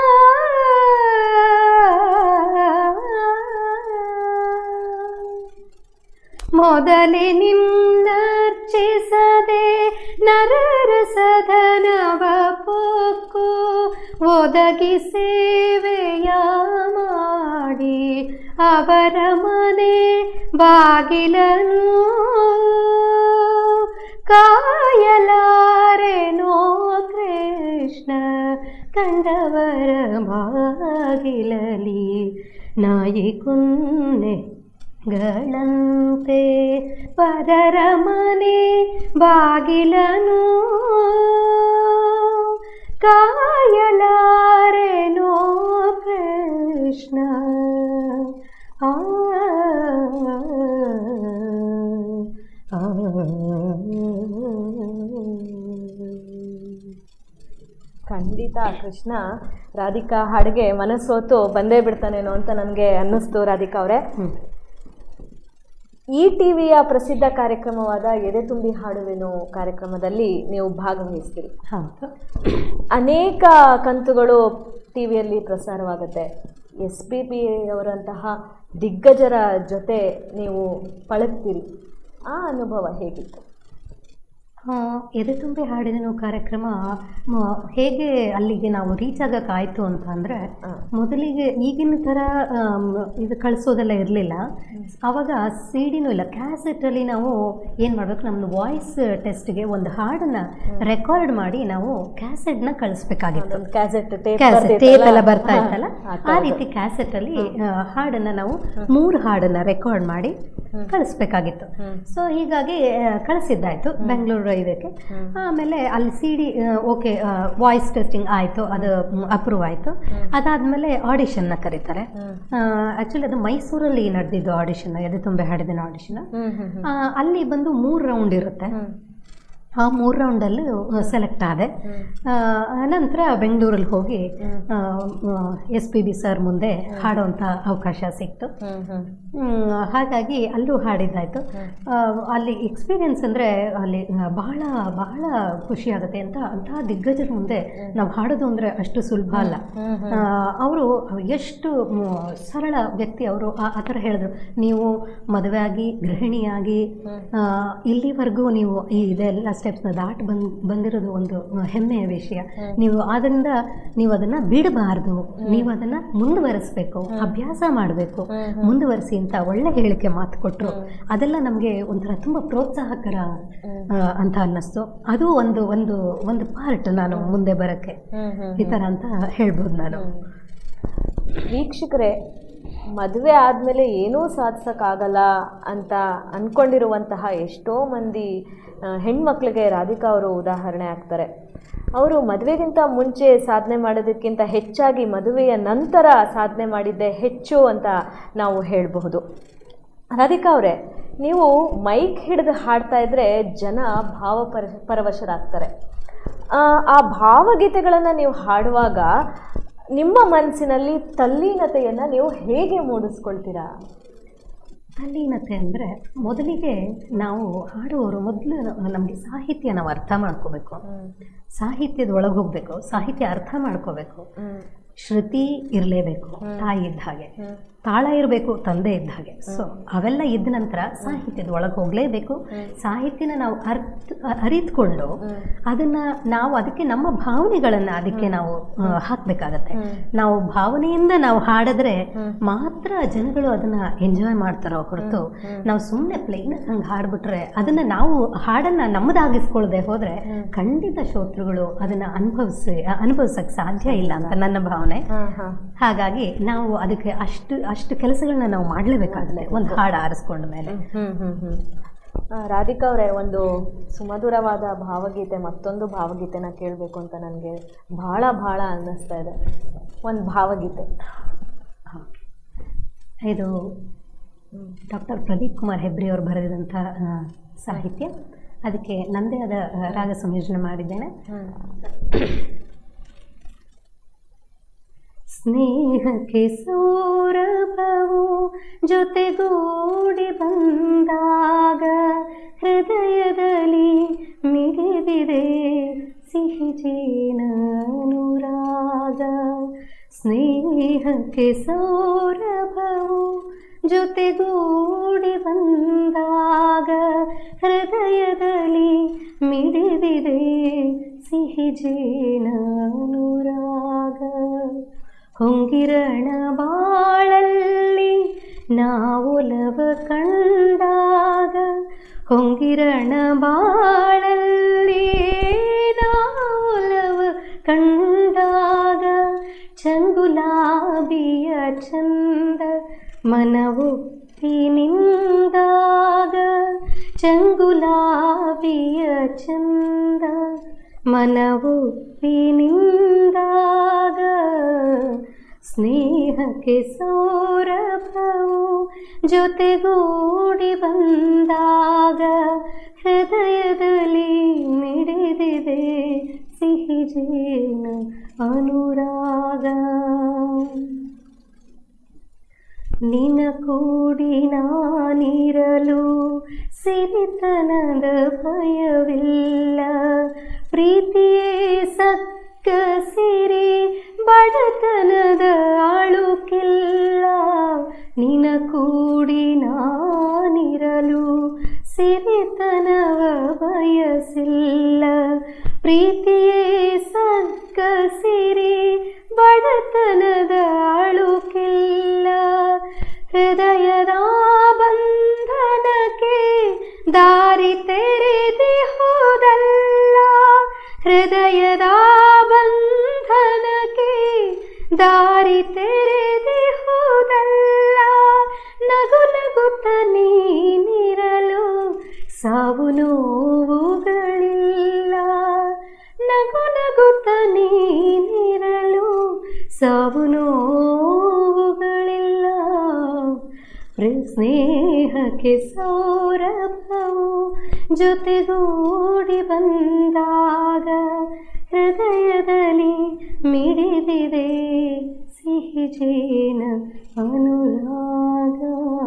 Speaker 2: ಮೊದಲೇ ನಿನ್ನರ್ಚಿಸದೆ ನರರ ಸದನವ ಪೊಕ್ಕು ಒದಗಿ ಸೇವೆಯ ಮಾಡಿ ಅವರ ಮನೆ ಬಾಗಿಲನು ಕಾಯಲಾರೆನೋ ಕೃಷ್ಣ ಕಂಡವರ ಬಾಗಿಲಲಿ ನಾಯಿ ಕುನ್ನೆ ಗಳಂತೆ ಪರರ ಮನೆ ಬಾಗಿಲನು ಕಾಯಲಾರೆನೋ ಕೃಷ್ಣ ಆ ಆ
Speaker 1: ಖಂಡಿತ ಕೃಷ್ಣ ರಾಧಿಕಾ ಹಾಡಿಗೆ ಮನಸ್ಸೋತು ಬಂದೇ ಬಿಡ್ತಾನೇನೋ ಅಂತ ನನಗೆ ಅನ್ನಿಸ್ತು ರಾಧಿಕಾ ಅವರೇ
Speaker 2: ಹ್ಮ್.
Speaker 1: ಈ ಟಿವಿಯ ಪ್ರಸಿದ್ಧ ಕಾರ್ಯಕ್ರಮವಾದ ಎದೆ ತುಂಬಿ ಹಾಡುವೆನು ಕಾರ್ಯಕ್ರಮದಲ್ಲಿ ನೀವು ಭಾಗವಹಿಸ್ತೀರಿ
Speaker 2: ಹೌದು
Speaker 1: ಅನೇಕ ಕಂತುಗಳು ಟಿವಿಯಲ್ಲಿ ಪ್ರಸಾರವಾಗುತ್ತೆ ಎಸ್ ಪಿ ಪಿ ಅವರಂತಹ ದಿಗ್ಗಜರ ಜೊತೆ ನೀವು ಪಳಗ್ತೀರಿ ಆ ಅನುಭವ ಹೇಗಿತ್ತು
Speaker 2: ಆ, ಎದೆ ತುಂಬಿ ಹಾಡಿದನು ಕಾರ್ಯಕ್ರಮ ಮ- ಹೇಗೆ ಅಲ್ಲಿಗೆ ನಾವು ರೀಚ್ ಆಗೋಕ್ಕಾಯ್ತು ಅಂತ ಅಂದರೆ
Speaker 1: ಹ.
Speaker 2: ಮೊದಲಿಗೆ ಈಗಿನ ಥರ ಆಮ್, ಇದು ಕಳಿಸೋದೆಲ್ಲ ಇರಲಿಲ್ಲ ಆವಾಗ ಸಿ ಡಿನೂ ಇಲ್ಲ ಕ್ಯಾಸೆಟಲ್ಲಿ ನಾವು ಏನು ಮಾಡಬೇಕು ನಮ್ಮದು ವಾಯ್ಸ್ ಟೆಸ್ಟ್ಗೆ ಒಂದು ಹಾಡನ್ನು ರೆಕಾರ್ಡ್ ಮಾಡಿ ನಾವು ಕ್ಯಾಸೆಟ್ನ ಕಳಿಸ್ಬೇಕಾಗಿತ್ತು
Speaker 1: ಅದೊಂದು ಕ್ಯಾಸೆಟ್ ಟೇಪ್
Speaker 2: ಕ್ಯಾಸೆಟ್ ಟೇಪ್ ಎಲ್ಲ ಬರ್ತಾ ಇತ್ತಲ್ಲ
Speaker 1: ಆ
Speaker 2: ಆ ರೀತಿ ಕ್ಯಾಸೆಟ್ ಅಲ್ಲಿ ಆ, ಹಾಡನ್ನ ನಾವು ಮೂರು ಹಾಡನ್ನ ರೆಕಾರ್ಡ್ ಮಾಡಿ ಕಳಿಸ್ಬೇಕಾಗಿತ್ತು
Speaker 1: ಹ್ಮ್.
Speaker 2: ಸೊ ಹೀಗಾಗಿ ಆ, ಕಳಿಸಿದ್ದಾಯ್ತು ಬೆಂಗಳೂರು ಇದಕ್ಕೆ ಆಮೇಲೆ ಅಲ್ಲಿ C D okay voice testing ಆಯಿತು ಅದು ಅಪ್ರೂವ್ ಆಯಿತು ಅದಾದಮೇಲೆ ಆಡಿಷನ್ನ ಕರೀತಾರೆ
Speaker 1: ಹ್ಮ್.
Speaker 2: ಆ್ಯಕ್ಚುಲಿ ಅದು ಮೈಸೂರಲ್ಲಿ ನಡೆದಿದ್ದು ಆಡಿಷನ್ ಎದೆ ತುಂಬೆ ಹಾಡಿದಿನ ಆಡಿಷನ್
Speaker 1: ಹ್ಮ್ ಹ್ಮ್ ಹ್ಮ್
Speaker 2: ಅಲ್ಲಿ ಬಂದು ಮೂರು ರೌಂಡ್ ಇರುತ್ತೆ
Speaker 1: ಹ್ಮ್
Speaker 2: ಆ ಮೂರು ರೌಂಡಲ್ಲೂ ಸೆಲೆಕ್ಟ್ ಆದೆ
Speaker 1: ಹ್ಮ್.
Speaker 2: ಆ, ನಂತರ ಬೆಂಗಳೂರಲ್ಲಿ ಹೋಗಿ
Speaker 1: ಹ್ಮ್.
Speaker 2: ಎಸ್ ಪಿ ಬಿ ಸರ್ ಮುಂದೆ ಹಾಡುವಂಥ ಅವಕಾಶ ಸಿಕ್ತು
Speaker 1: ಹ್ಮ್ ಹ್ಮ್
Speaker 2: ಹ್ಮ್, ಹಾಗಾಗಿ ಅಲ್ಲೂ ಹಾಡಿದ್ದಾಯಿತು ಅಲ್ಲಿ ಎಕ್ಸ್ಪೀರಿಯನ್ಸ್ ಅಂದರೆ ಅಲ್ಲಿ ಆ, ಬಹಳ ಬಹಳ ಖುಷಿ ಆಗುತ್ತೆ ಅಂತ ಅಂತಹ ದಿಗ್ಗಜರ ಮುಂದೆ ನಾವು ಹಾಡೋದು ಅಂದರೆ ಅಷ್ಟು ಸುಲಭ ಅಲ್ಲ
Speaker 1: ಹ್ಮ್
Speaker 2: ಅವರು ಎಷ್ಟು ಮ್, ಸರಳ ವ್ಯಕ್ತಿ ಅವರು ಆ ಆ ಥರ ಹೇಳಿದ್ರು ನೀವು ಮದುವೆ ಆಗಿ ಗೃಹಿಣಿಯಾಗಿ ಆ, ಇಲ್ಲಿವರೆಗೂ ನೀವು ಈ ಇದೆಲ್ಲ ಸ್ಟೆಪ್ಸ್ನ ದಾಟ್ ಬಂದ್ ಬಂದಿರೋದು ಒಂದು ಹೆಮ್ಮೆಯ ವಿಷಯ ನೀವು ಆದ್ದರಿಂದ ನೀವು ಅದನ್ನು ಬಿಡಬಾರ್ದು ನೀವು ಅದನ್ನು ಮುಂದುವರಿಸಬೇಕು ಅಭ್ಯಾಸ ಮಾಡಬೇಕು ಮುಂದುವರಿಸಿ ಅಂತ ಒಳ್ಳೆ ಹೇಳಿಕೆ ಮಾತು ಕೊಟ್ಟರು ಅದೆಲ್ಲ ನಮಗೆ ಒಂಥರ ತುಂಬ ಪ್ರೋತ್ಸಾಹಕರ ಆ, ಅಂತ ಅನ್ನಿಸ್ತು ಅದು ಒಂದು ಒಂದು ಒಂದು ಪಾರ್ಟ್ ನಾನು ಮುಂದೆ ಬರೋಕ್ಕೆ
Speaker 1: ಹ್ಮ್ ಹ್ಮ್
Speaker 2: ಈ ಥರ ಅಂತ ಹೇಳ್ಬೋದು ನಾನು
Speaker 1: ವೀಕ್ಷಕರೇ ಮದುವೆ ಆದಮೇಲೆ ಏನೂ ಸಾಧಿಸೋಕ್ಕಾಗಲ್ಲ ಅಂತ ಅಂದ್ಕೊಂಡಿರುವಂತಹ ಎಷ್ಟೋ ಮಂದಿ ಆ, ಹೆಣ್ಮಕ್ಳಿಗೆ ರಾಧಿಕಾ ಅವರು ಉದಾಹರಣೆ ಆಗ್ತಾರೆ ಅವರು ಮದುವೆಗಿಂತ ಮುಂಚೆ ಸಾಧನೆ ಮಾಡೋದಕ್ಕಿಂತ ಹೆಚ್ಚಾಗಿ ಮದುವೆಯ ನಂತರ ಸಾಧನೆ ಮಾಡಿದ್ದೇ ಹೆಚ್ಚು ಅಂತ ನಾವು ಹೇಳಬಹುದು ರಾಧಿಕಾ ಅವರೇ ನೀವು ಮೈಕ್ ಹಿಡಿದು ಹಾಡ್ತಾ ಇದ್ರೆ ಜನ ಭಾವ ಪರ ಪರವಶರಾಗ್ತಾರೆ ಆ, ಆ ಭಾವಗೀತೆಗಳನ್ನು ನೀವು ಹಾಡುವಾಗ ನಿಮ್ಮ ಮನಸ್ಸಿನಲ್ಲಿ ತಲ್ಲೀನತೆಯನ್ನು ನೀವು ಹೇಗೆ ಮೂಡಿಸ್ಕೊಳ್ತೀರಾ
Speaker 2: ತಲ್ಲೀನತೆ ಅಂದರೆ ಮೊದಲಿಗೆ ನಾವು ಹಾಡುವವರು ಮೊದಲು ನಮಗೆ ಸಾಹಿತ್ಯ ನಾವು ಅರ್ಥ ಮಾಡ್ಕೋಬೇಕು ಸಾಹಿತ್ಯದ ಒಳಗೆ ಹೋಗಬೇಕು ಸಾಹಿತ್ಯ ಅರ್ಥ ಮಾಡ್ಕೋಬೇಕು ಶ್ರುತಿ ಇರಲೇಬೇಕು ತಾಯಿ ಇದ್ದ ಹಾಗೆ ತಾಳ ಇರಬೇಕು ತಂದೆ ಇದ್ದ ಹಾಗೆ ಸೊ ಅವೆಲ್ಲ ಇದ್ದ ನಂತರ ಸಾಹಿತ್ಯದ ಒಳಗೆ ಹೋಗಲೇಬೇಕು ಸಾಹಿತ್ಯನ ನಾವು ಅರ್ಥ ಅರಿತುಕೊಂಡು ಅದನ್ನು ನಾವು ಅದಕ್ಕೆ ನಮ್ಮ ಭಾವನೆಗಳನ್ನು ಅದಕ್ಕೆ ನಾವು ಆ, ಹಾಕ್ಬೇಕಾಗತ್ತೆ ನಾವು ಭಾವನೆಯಿಂದ ನಾವು ಹಾಡಿದ್ರೆ ಮಾತ್ರ ಜನಗಳು ಅದನ್ನ ಎಂಜಾಯ್ ಮಾಡ್ತಾರೋ ಹೊರತು ನಾವು ಸುಮ್ಮನೆ ಪ್ಲೇನ್ ಹಂಗೆ ಹಾಡ್ಬಿಟ್ರೆ ಅದನ್ನ ನಾವು ಹಾಡನ್ನ ನಮ್ಮದಾಗಿಸ್ಕೊಳ್ಳದೆ ಹೋದ್ರೆ ಖಂಡಿತ ಶ್ರೋತೃಗಳು ಅದನ್ನ ಅನುಭವಿಸಿ ಅನುಭವಿಸಕ್ ಸಾಧ್ಯ ಇಲ್ಲ ಅಂತ ನನ್ನ ಭಾವನೆ
Speaker 1: ಹಾಂ ಹಾಂ
Speaker 2: ಹಾಗಾಗಿ ನಾವು ಅದಕ್ಕೆ ಅಷ್ಟು ಅಷ್ಟು ಕೆಲಸಗಳನ್ನ ನಾವು ಮಾಡಲೇಬೇಕಾಗತ್ತೆ ಒಂದು ಹಾಡು ಆರಿಸ್ಕೊಂಡ ಮೇಲೆ
Speaker 1: ಹ್ಮ್ ಹ್ಮ್ ಹ್ಮ್ ಆ, ರಾಧಿಕಾ ಅವರೇ ಒಂದು ಸುಮಧುರವಾದ ಭಾವಗೀತೆ ಮತ್ತೊಂದು ಭಾವಗೀತೆನ ಕೇಳಬೇಕು ಅಂತ ನನಗೆ ಭಾಳ ಭಾಳ ಅನ್ನಿಸ್ತಾ ಇದೆ ಒಂದು ಭಾವಗೀತೆ
Speaker 2: ಇದು ಡಾಕ್ಟರ್ ಪ್ರದೀಪ್ ಕುಮಾರ್ ಹೆಬ್ರಿ ಅವರು ಬರೆದಿದಂಥ ಆ, ಸಾಹಿತ್ಯ ಅದಕ್ಕೆ ನಂದೇ ಆದ ಆ, ರಾಗ ಸಂಯೋಜನೆ ಮಾಡಿದ್ದೇನೆ
Speaker 1: ಹ್ಮ್
Speaker 2: ಸ್ನೇಹಕ್ಕೆ ಸೌರಭವು ಜೊತೆಗೂಡಿ ಬಂದಾಗ ಹೃದಯದಲ್ಲಿ ಮಿಡಿದಿದೆ ಸಿಹಿ ಜೇನಾನುರಾಗ ಸ್ನೇಹಕ್ಕೆ ಸೌರಭವು ಜೊತೆಗೂಡಿ ಬಂದಾಗ ಹೃದಯದಲ್ಲಿ ಮಿಡಿದಿದೆ ಸಿಹಿ ಜೇನಾನುರಾಗ ಹೊಂಗಿರಣ ಬಾಳಲ್ಲಿ ನಾವೊಲವ ಕಂಡಾಗ ಹೊಂಗಿರಣ ಬಾಳಲ್ಲಿ ನಾವೊಲವ ಕಂಡಾಗ ಚಂಗುಲಾಬಿಯ ಚಂದ ಮನವೊಪ್ಪಿ ನಿಂದಾಗ ಚಂಗುಲಾಬಿಯ ಚಂದ ಮನವೊಪ್ಪಿ ನಿಂದಾಗ ಸ್ನೇಹಕ್ಕೆ ಸೌರಭವು ಜೊತೆಗೂಡಿ ಬಂದಾಗ ಹೃದಯದಲ್ಲಿ ಮಿಡಿದಿದೆ ಸಿಹಿ ಜೇನು ಅನುರಾಗ ನಿನ ಕೂಡಿ ನಾನಿರಲು ಸಿರಿತನದ ಭಯವಿಲ್ಲ ಪ್ರೀತಿಯೇ ಸಕ್ಕ ಸಿರಿ ಬಡತನದ ಅಳುಕಿಲ್ಲ ನಿನ ಕೂಡಿ ನಾನಿರಲು ಸಿರಿತನವ ಬಯಸಿಲ್ಲ ಪ್ರೀತಿಯೇ ಸಗ್ಗ ಸಿರಿ ಬಡತನದ ಅಳುಕಿಲ್ಲ ಹೃದಯದ ಬಂಧನಕ್ಕೆ ದಾರಿ ತೆರೆದಿ ಹೋದಲ್ಲ ಹೃದಯದ ಬಂಧನಕ್ಕೆ ದಾರಿ ತೆರೆದಿ ಹೋದಲ್ಲ ನಗು ನಗುತ್ತ ನೀನಿರಲು ಸಾವು ನೋವುಗಳಿಲ್ಲ ನಗು ನಗುತ್ತ ನೀನಿರಲು ಸಾವು ನೋವುಗಳಿಲ್ಲ ಪ್ರ- ಸ್ನೇಹಕ್ಕೆ ಸೌರಭವು ಜೊತೆಗೂಡಿ ಬಂದಾಗ ಹೃದಯದಲ್ಲಿ ಮಿಡಿದಿದೆ ಸಿಹಿ ಜೇನ ಅನುರಾಗ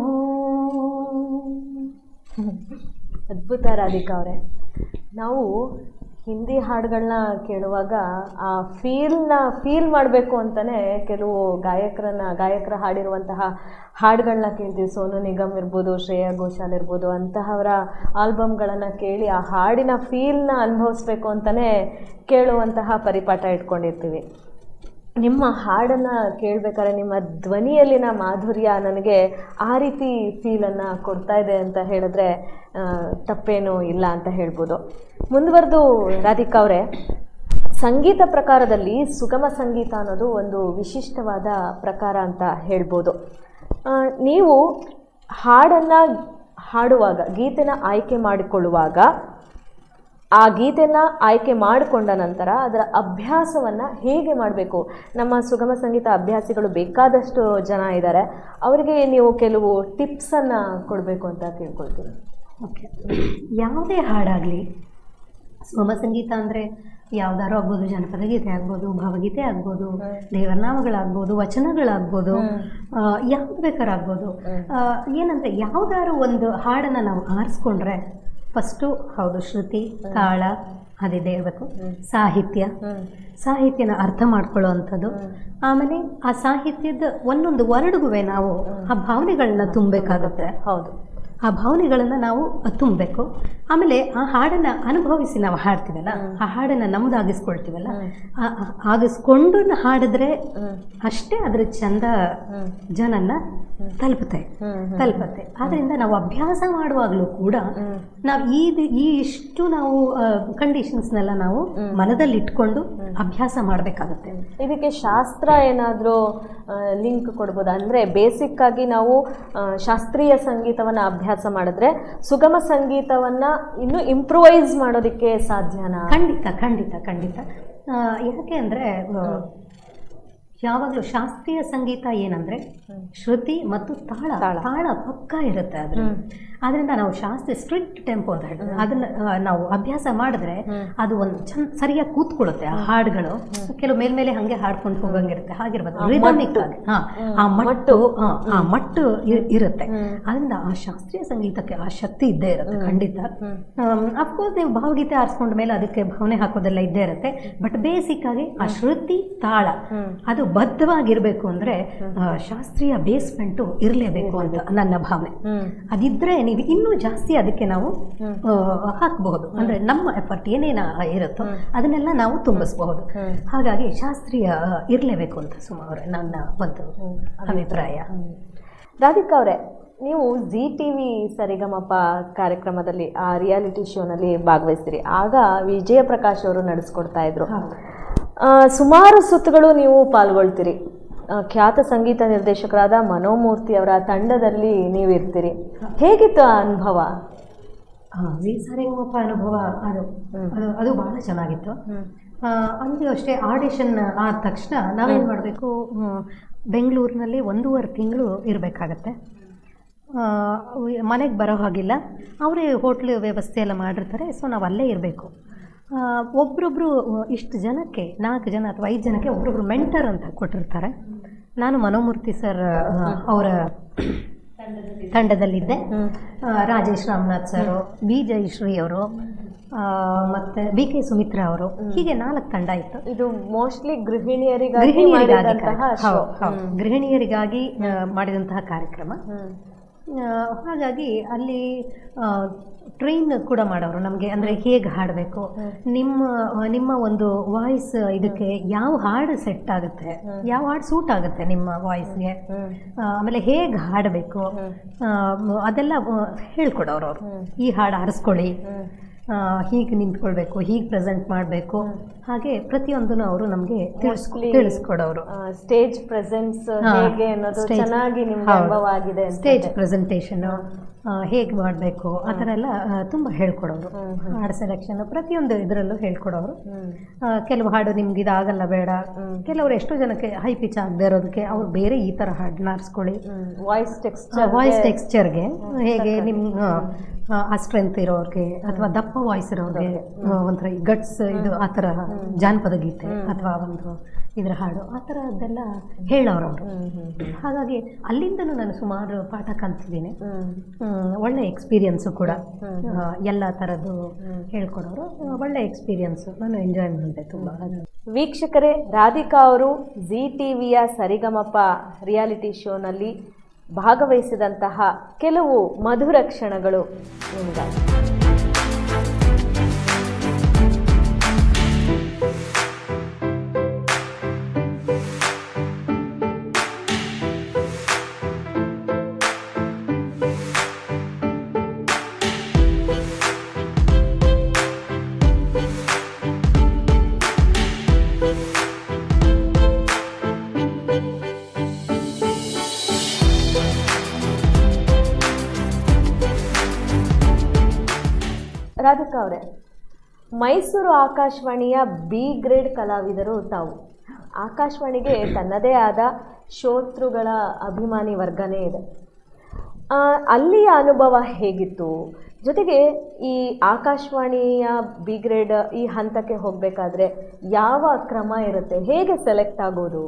Speaker 1: ಅದ್ಭುತ ರಾಧಿಕಾ ಅವರೇ ನಾವು ಹಿಂದಿ ಹಾಡುಗಳನ್ನ ಕೇಳುವಾಗ ಆ ಫೀಲ್ನ ಫೀಲ್ ಮಾಡಬೇಕು ಅಂತಲೇ ಕೆಲವು ಗಾಯಕರನ್ನ ಗಾಯಕರ ಹಾಡಿರುವಂತಹ ಹಾಡುಗಳನ್ನ ಕೇಳ್ತೀವಿ ಸೋನು ನಿಗಮ್ ಇರ್ಬೋದು ಶ್ರೇಯಾ ಘೋಷಾಲ್ ಇರ್ಬೋದು ಅಂತಹವರ ಆಲ್ಬಮ್ಗಳನ್ನು ಕೇಳಿ ಆ ಹಾಡಿನ ಫೀಲ್ನ ಅನುಭವಿಸ್ಬೇಕು ಅಂತಲೇ ಕೇಳುವಂತಹ ಪರಿಪಾಠ ಇಟ್ಕೊಂಡಿರ್ತೀವಿ ನಿಮ್ಮ ಹಾಡನ್ನು ಕೇಳಬೇಕಾದ್ರೆ ನಿಮ್ಮ ಧ್ವನಿಯಲ್ಲಿನ ಮಾಧುರ್ಯ ನನಗೆ ಆ ರೀತಿ ಫೀಲನ್ನು ಕೊಡ್ತಾ ಇದೆ ಅಂತ ಹೇಳಿದ್ರೆ ಆ, ತಪ್ಪೇನೂ ಇಲ್ಲ ಅಂತ ಹೇಳ್ಬೋದು ಮುಂದುವರೆದು ರಾಧಿಕಾ ಅವರೇ ಸಂಗೀತ ಪ್ರಕಾರದಲ್ಲಿ ಸುಗಮ ಸಂಗೀತ ಅನ್ನೋದು ಒಂದು ವಿಶಿಷ್ಟವಾದ ಪ್ರಕಾರ ಅಂತ ಹೇಳ್ಬೋದು ಆ, ನೀವು ಹಾಡನ್ನು ಹಾಡುವಾಗ ಗೀತೆನ ಆಯ್ಕೆ ಮಾಡಿಕೊಳ್ಳುವಾಗ ಆ ಗೀತೆನ ಆಯ್ಕೆ ಮಾಡಿಕೊಂಡ ನಂತರ ಅದರ ಅಭ್ಯಾಸವನ್ನು ಹೇಗೆ ಮಾಡಬೇಕು ನಮ್ಮ ಸುಗಮ ಸಂಗೀತ ಅಭ್ಯಾಸಿಗಳು ಬೇಕಾದಷ್ಟು ಜನ ಇದ್ದಾರೆ ಅವರಿಗೆ ನೀವು ಕೆಲವು ಟಿಪ್ಸನ್ನು ಕೊಡಬೇಕು ಅಂತ ಕೇಳ್ಕೊಳ್ತೀನಿ
Speaker 2: ಓಕೆ ಯಾವುದೇ ಹಾಡಾಗಲಿ ಸುಗಮ ಸಂಗೀತ ಅಂದರೆ ಯಾವ್ದಾರು ಆಗ್ಬೋದು ಜನಪದ ಗೀತೆ ಆಗ್ಬೋದು ಭಾವಗೀತೆ ಆಗ್ಬೋದು ದೇವರನಾಮಗಳಾಗ್ಬೋದು ವಚನಗಳಾಗ್ಬೋದು ಆ, ಯಾವ್ದು ಬೇಕಾದ್ರೂ ಆಗ್ಬೋದು ಆ, ಏನಂದ್ರೆ ಯಾವ್ದಾದ್ರು ಒಂದು ಹಾಡನ್ನು ನಾವು ಆರಿಸ್ಕೊಂಡ್ರೆ ಫಸ್ಟು ಹೌದು ಶ್ರುತಿ ತಾಳ ಅದಿದೆ ಇರಬೇಕು ಸಾಹಿತ್ಯ ಸಾಹಿತ್ಯನ ಅರ್ಥ ಮಾಡ್ಕೊಳ್ಳೋ ಅಂಥದ್ದು ಆಮೇಲೆ ಆ ಸಾಹಿತ್ಯದ ಒಂದೊಂದು ವರ್ಡ್ಗೂ ನಾವು ಆ ಭಾವನೆಗಳನ್ನ ತುಂಬಬೇಕಾಗುತ್ತೆ
Speaker 1: ಹೌದು
Speaker 2: ಆ ಭಾವನೆಗಳನ್ನು ನಾವು ತುಂಬಬೇಕು ಆಮೇಲೆ ಆ ಹಾಡನ್ನು ಅನುಭವಿಸಿ ನಾವು ಹಾಡ್ತೀವಲ್ಲ ಆ ಹಾಡನ್ನು ನಮ್ಮದಾಗಿಸ್ಕೊಳ್ತೀವಲ್ಲ ಆ- ಆ- ಆಗಿಸ್ಕೊಂಡು ಹಾಡಿದ್ರೆ ಅಷ್ಟೇ ಅದ್ರ ಚಂದ ಜನನ್ನ ತಲುಪುತ್ತೆ ತಲುಪುತ್ತೆ ಆದ್ದರಿಂದ ನಾವು ಅಭ್ಯಾಸ ಮಾಡುವಾಗಲೂ ಕೂಡ ನಾವು ಈ ಈ ಇಷ್ಟು ನಾವು ಕಂಡೀಷನ್ಸ್ನೆಲ್ಲ ನಾವು ಮನದಲ್ಲಿ ಇಟ್ಕೊಂಡು ಅಭ್ಯಾಸ ಮಾಡಬೇಕಾಗುತ್ತೆ
Speaker 1: ಇದಕ್ಕೆ ಶಾಸ್ತ್ರ ಏನಾದರೂ ಲಿಂಕ್ ಕೊಡ್ಬೋದು ಅಂದರೆ ಬೇಸಿಕ್ ಆಗಿ ನಾವು ಆ, ಶಾಸ್ತ್ರೀಯ ಸಂಗೀತವನ್ನು ಅಭ್ಯಾಸ ಮಾಡಿದ್ರೆ ಸುಗಮ ಸಂಗೀತವನ್ನು ಇನ್ನೂ ಇಂಪ್ರೂವೈಸ್ ಮಾಡೋದಕ್ಕೆ ಸಾಧ್ಯನಾ
Speaker 2: ಖಂಡಿತ ಖಂಡಿತ ಖಂಡಿತ ಆ, ಯಾಕೆ ಅಂದರೆ ಯಾವಾಗಲೂ ಶಾಸ್ತ್ರೀಯ ಸಂಗೀತ ಏನಂದ್ರೆ ಶ್ರುತಿ ಮತ್ತು ತಾಳ
Speaker 1: ತಾಳ.
Speaker 2: ತಾಳ ಪಕ್ಕ ಇರುತ್ತೆ ಅದ್ರ ಆದ್ರಿಂದ ನಾವು ಶಾಸ್ತ್ರೀಯ ಸ್ಟ್ರಿಕ್ಟ್ ಟೆಂಪೋ ಅಂತ ಹೇಳ್ತೀವಿ ಅದನ್ನ ಆ, ನಾವು ಅಭ್ಯಾಸ ಮಾಡಿದ್ರೆ ಅದು ಒಂದು ಚಂದ ಸರಿಯಾಗಿ ಕೂತ್ಕೊಳ್ಳುತ್ತೆ ಆ ಹಾಡುಗಳು ಕೆಲವು ಮೇಲ್ಮೇಲೆ ಹಂಗೆ ಹಾಡ್ಕೊಂಡು ಹೋಗಂಗಿರುತ್ತೆ ಹಾಗಿರ್ಬೋದು ರಿದಮಿಕ್ ಆಗಿ ಹಾ ಆ ಮಟ್ಟು ಹಾ, ಆ ಮಟ್ಟು ಇ- ಇರುತ್ತೆ ಅದರಿಂದ ಆ ಶಾಸ್ತ್ರೀಯ ಸಂಗೀತಕ್ಕೆ ಆ ಶಕ್ತಿ ಇದ್ದೇ ಇರುತ್ತೆ ಖಂಡಿತ ಅಫ್ಕೋರ್ಸ್ ನೀವು ಭಾವಗೀತೆ ಆರಿಸ್ಕೊಂಡ ಮೇಲೆ ಅದಕ್ಕೆ ಭಾವನೆ ಹಾಕೋದೆಲ್ಲ ಇದ್ದೇ ಇರುತ್ತೆ ಬಟ್ ಬೇಸಿಕ್ ಆಗಿ ಆ ಶ್ರುತಿ ತಾಳ ಅದು ಬದ್ಧವಾಗಿರ್ಬೇಕು ಅಂದ್ರೆ ಆ, ಶಾಸ್ತ್ರೀಯ ಬೇಸ್ಮೆಂಟು ಇರಲೇಬೇಕು ಅಂತ ನನ್ನ ಭಾವನೆ ಅದಿದ್ರೆ ನೀವು ಇನ್ನೂ ಜಾಸ್ತಿ ಅದಕ್ಕೆ ನಾವು ಆ, ಹಾಕಬಹುದು ಅಂದ್ರೆ ನಮ್ಮ ಎಫರ್ಟ್ ಏನೇನ ಇರುತ್ತೋ ಅದನ್ನೆಲ್ಲ ನಾವು ತುಂಬಿಸಬಹುದು ಹಾಗಾಗಿ ಶಾಸ್ತ್ರೀಯ ಇರಲೇಬೇಕು ಅಂತ ಸುಮಾರು ನನ್ನ ಒಂದು ಅಭಿಪ್ರಾಯ
Speaker 1: ರಾಧಿಕಾ ಅವರೇ ನೀವು ಜಿ ಟಿ ವಿ ಸರಿಗಮಪ ಕಾರ್ಯಕ್ರಮದಲ್ಲಿ ಆ ರಿಯಾಲಿಟಿ ಶೋನಲ್ಲಿ ಭಾಗವಹಿಸ್ತೀರಿ ಆಗ ವಿಜಯ ಪ್ರಕಾಶ್ ಅವರು ನಡೆಸ್ಕೊಡ್ತಾ ಇದ್ರು ಆ, ಸುಮಾರು ಸುತ್ತುಗಳು ನೀವು ಪಾಲ್ಗೊಳ್ತೀರಿ ಆ, ಖ್ಯಾತ ಸಂಗೀತ ನಿರ್ದೇಶಕರಾದ ಮನೋಮೂರ್ತಿ ಅವರ ತಂಡದಲ್ಲಿ ನೀವು ಇರ್ತೀರಿ ಹೇಗಿತ್ತು ಆ ಅನುಭವ
Speaker 2: ವಿ ಸರಿಗಮಪ ಅನುಭವ ಅದು ಅದು ಅದು ಬಹಳ ಚೆನ್ನಾಗಿತ್ತು ಆ, ಅಂದು ಅಷ್ಟೇ ಆಡಿಷನ್ ಆದ ತಕ್ಷಣ ನಾವೇನು ಮಾಡಬೇಕು ಬೆಂಗಳೂರಿನಲ್ಲಿ ಒಂದೂವರೆ ತಿಂಗಳು ಇರಬೇಕಾಗತ್ತೆ ಮನೆಗೆ ಬರೋ ಹಾಗಿಲ್ಲ ಅವರೇ ಹೋಟ್ಲು ವ್ಯವಸ್ಥೆ ಎಲ್ಲ ಮಾಡಿರ್ತಾರೆ ಸೊ ನಾವು ಅಲ್ಲೇ ಇರಬೇಕು ಒಬ್ರೊಬ್ರು ಇಷ್ಟು ಜನಕ್ಕೆ ನಾಲ್ಕು ಜನ ಅಥವಾ ಐದು ಜನಕ್ಕೆ ಒಬ್ರೊಬ್ರು ಮೆಂಟರ್ ಅಂತ ಕೊಟ್ಟಿರ್ತಾರೆ ನಾನು ಮನೋಮೂರ್ತಿ ಸರ್ ಅವರ ತಂಡದಲ್ಲಿದ್ದೆ ಆ, ರಾಜೇಶ್ ರಾಮನಾಥ್ ಸರ್ ಬಿ ಜಯಶ್ರೀ ಅವರು ಮತ್ತು ಬಿ ಕೆ ಸುಮಿತ್ರಾ ಅವರು ಹೀಗೆ ನಾಲ್ಕು ತಂಡ ಇತ್ತು
Speaker 1: ಇದು ಮೋಸ್ಟ್ಲಿ ಗೃಹಿಣಿಯರಿಗಾಗಿ
Speaker 2: ಗೃಹಿಣಿಯರಿಗಾಗಿ
Speaker 1: ಮಾಡಿದಂತಹ
Speaker 2: ಕಾರ್ಯ-
Speaker 1: show.
Speaker 2: ಹೌದು, ಹೌದು. ಗೃಹಿಣಿಯರಿಗಾಗಿ ಆ, ಮಾಡಿದಂತಹ ಕಾರ್ಯಕ್ರಮ
Speaker 1: ಹ್ಮ್.
Speaker 2: ಆ, ಹಾಗಾಗಿ ಅಲ್ಲಿ ಟ್ರೈನ್ ಕೂಡ ಮಾಡೋರು ನಮಗೆ ಅಂದರೆ ಹೇಗೆ ಹಾಡಬೇಕು ನಿಮ್ಮ ನಿಮ್ಮ ಒಂದು ವಾಯ್ಸ್ ಇದಕ್ಕೆ ಯಾವ ಹಾಡು ಸೆಟ್ ಆಗುತ್ತೆ ಯಾವ ಹಾಡು ಸೂಟ್ ಆಗುತ್ತೆ ನಿಮ್ಮ ವಾಯ್ಸ್ಗೆ ಆಮೇಲೆ ಹೇಗೆ ಹಾಡಬೇಕು ಅದೆಲ್ಲ ಆ, ಹೇಳ್ಕೊಡೋರು ಅವರು ಈ ಹಾಡು ಆರಿಸ್ಕೊಳ್ಳಿ ಹೀಗೆ ನಿಂತ್ಕೊಳ್ಬೇಕು ಹೀಗೆ ಪ್ರೆಸೆಂಟ್ ಮಾಡಬೇಕು ಹಾಗೆ ಪ್ರತಿಯೊಂದನ್ನು ಅವರು ನಮಗೆ ತಿಳಿಸ್ಕೊ
Speaker 1: Mostly,
Speaker 2: ತಿಳಿಸ್ಕೊಡೋರು
Speaker 1: ಸ್ಟೇಜ್ ಪ್ರೆಸೆನ್ಸ್
Speaker 2: ಹಾ,
Speaker 1: ಹೇಗೆ ಅನ್ನೋದು
Speaker 2: stage-
Speaker 1: ಚೆನ್ನಾಗಿ ನಿಮ್ಗೆ
Speaker 2: ಹೌದು.
Speaker 1: ಅನುಭವ ಆಗಿದೆ
Speaker 2: ಸ್ಟೇಜ್ ಪ್ರೆಸೆಂಟೇಷನ್ನು ಹೇಗೆ ಮಾಡಬೇಕು ಆ ಥರ ಎಲ್ಲ ಆ, ತುಂಬ ಹೇಳ್ಕೊಡೋರು
Speaker 1: ಹ್ಮ್,
Speaker 2: ಹಾಡು ಸೆಲೆಕ್ಷನ್ ಪ್ರತಿಯೊಂದು ಇದರಲ್ಲೂ ಹೇಳ್ಕೊಡೋರು
Speaker 1: ಹ್ಮ್
Speaker 2: ಆ, ಕೆಲವು ಹಾಡು ನಿಮ್ಗೆ ಇದಾಗಲ್ಲ ಬೇಡ
Speaker 1: ಹ್ಮ್.
Speaker 2: ಕೆಲವರು ಎಷ್ಟೋ ಜನಕ್ಕೆ ಹೈ ಪಿಚ್ ಆಗದೆ ಇರೋದಕ್ಕೆ ಅವ್ರು ಬೇರೆ ಈ ಥರ ಹಾಡನ್ನ ಆರಿಸ್ಕೊಳ್ಳಿ
Speaker 1: ವಾಯ್ಸ್ ಟೆಕ್ಸ್ಚರ್
Speaker 2: ವಾಯ್ಸ್ ಟೆಕ್ಸ್ಚರ್ಗೆ ಹೇಗೆ ನಿಮ್ಮ ಆ ಸ್ಟ್ರೆಂತ್ ಇರೋರಿಗೆ ಅಥವಾ ದಪ್ಪ ವಾಯ್ಸ್ ಇರೋರಿಗೆ ಆ, ಒಂಥರ ಗಟ್ಸ್ ಇದು ಆ ಥರ ಜಾನಪದ ಗೀತೆ ಅಥವಾ ಒಂದು ಇದ್ರ ಹಾಡು ಆ ಥರದ್ದೆಲ್ಲ ಹೇಳೋರು ಅವರು ಹಾಗಾಗಿ ಅಲ್ಲಿಂದನೂ ನಾನು ಸುಮಾರು ಪಾಠ ಕಲ್ತಿದ್ದೀನಿ ಹ್ಮ್, ಒಳ್ಳೆ ಎಕ್ಸ್ಪೀರಿಯನ್ಸು ಕೂಡ ಆ, ಎಲ್ಲ ಥರದ್ದು ಹೇಳ್ಕೊಡೋರು ಆ, ಒಳ್ಳೆ ಎಕ್ಸ್ಪೀರಿಯನ್ಸು ನಾನು ಎಂಜಾಯ್ ಮಾಡಿದೆ ತುಂಬ
Speaker 1: ವೀಕ್ಷಕರೇ ರಾಧಿಕಾ ಅವರು ಜಿ ಟಿವಿಯ ಸರಿಗಮಪ ರಿಯಾಲಿಟಿ ಶೋನಲ್ಲಿ ಭಾಗವಹಿಸಿದಂತಹ ಕೆಲವು ಮಧುರ ಕ್ಷಣಗಳು ನಿಮಗಾಗಿ ರಾಧಿಕಾ ಅವರೇ ಮೈಸೂರು ಆಕಾಶವಾಣಿಯ ಬಿ ಗ್ರೇಡ್ ಕಲಾವಿದರು ತಾವು ಆಕಾಶವಾಣಿಗೆ ತನ್ನದೇ ಆದ ಶ್ರೋತೃಗಳ ಅಭಿಮಾನಿ ವರ್ಗನೇ ಇದೆ ಆ, ಅಲ್ಲಿಯ ಅನುಭವ ಹೇಗಿತ್ತು ಜೊತೆಗೆ ಈ ಆಕಾಶವಾಣಿಯ ಬಿ ಗ್ರೇಡ್ ಈ ಹಂತಕ್ಕೆ ಹೋಗಬೇಕಾದ್ರೆ ಯಾವ ಕ್ರಮ ಇರುತ್ತೆ ಹೇಗೆ ಸೆಲೆಕ್ಟ್ ಆಗೋದು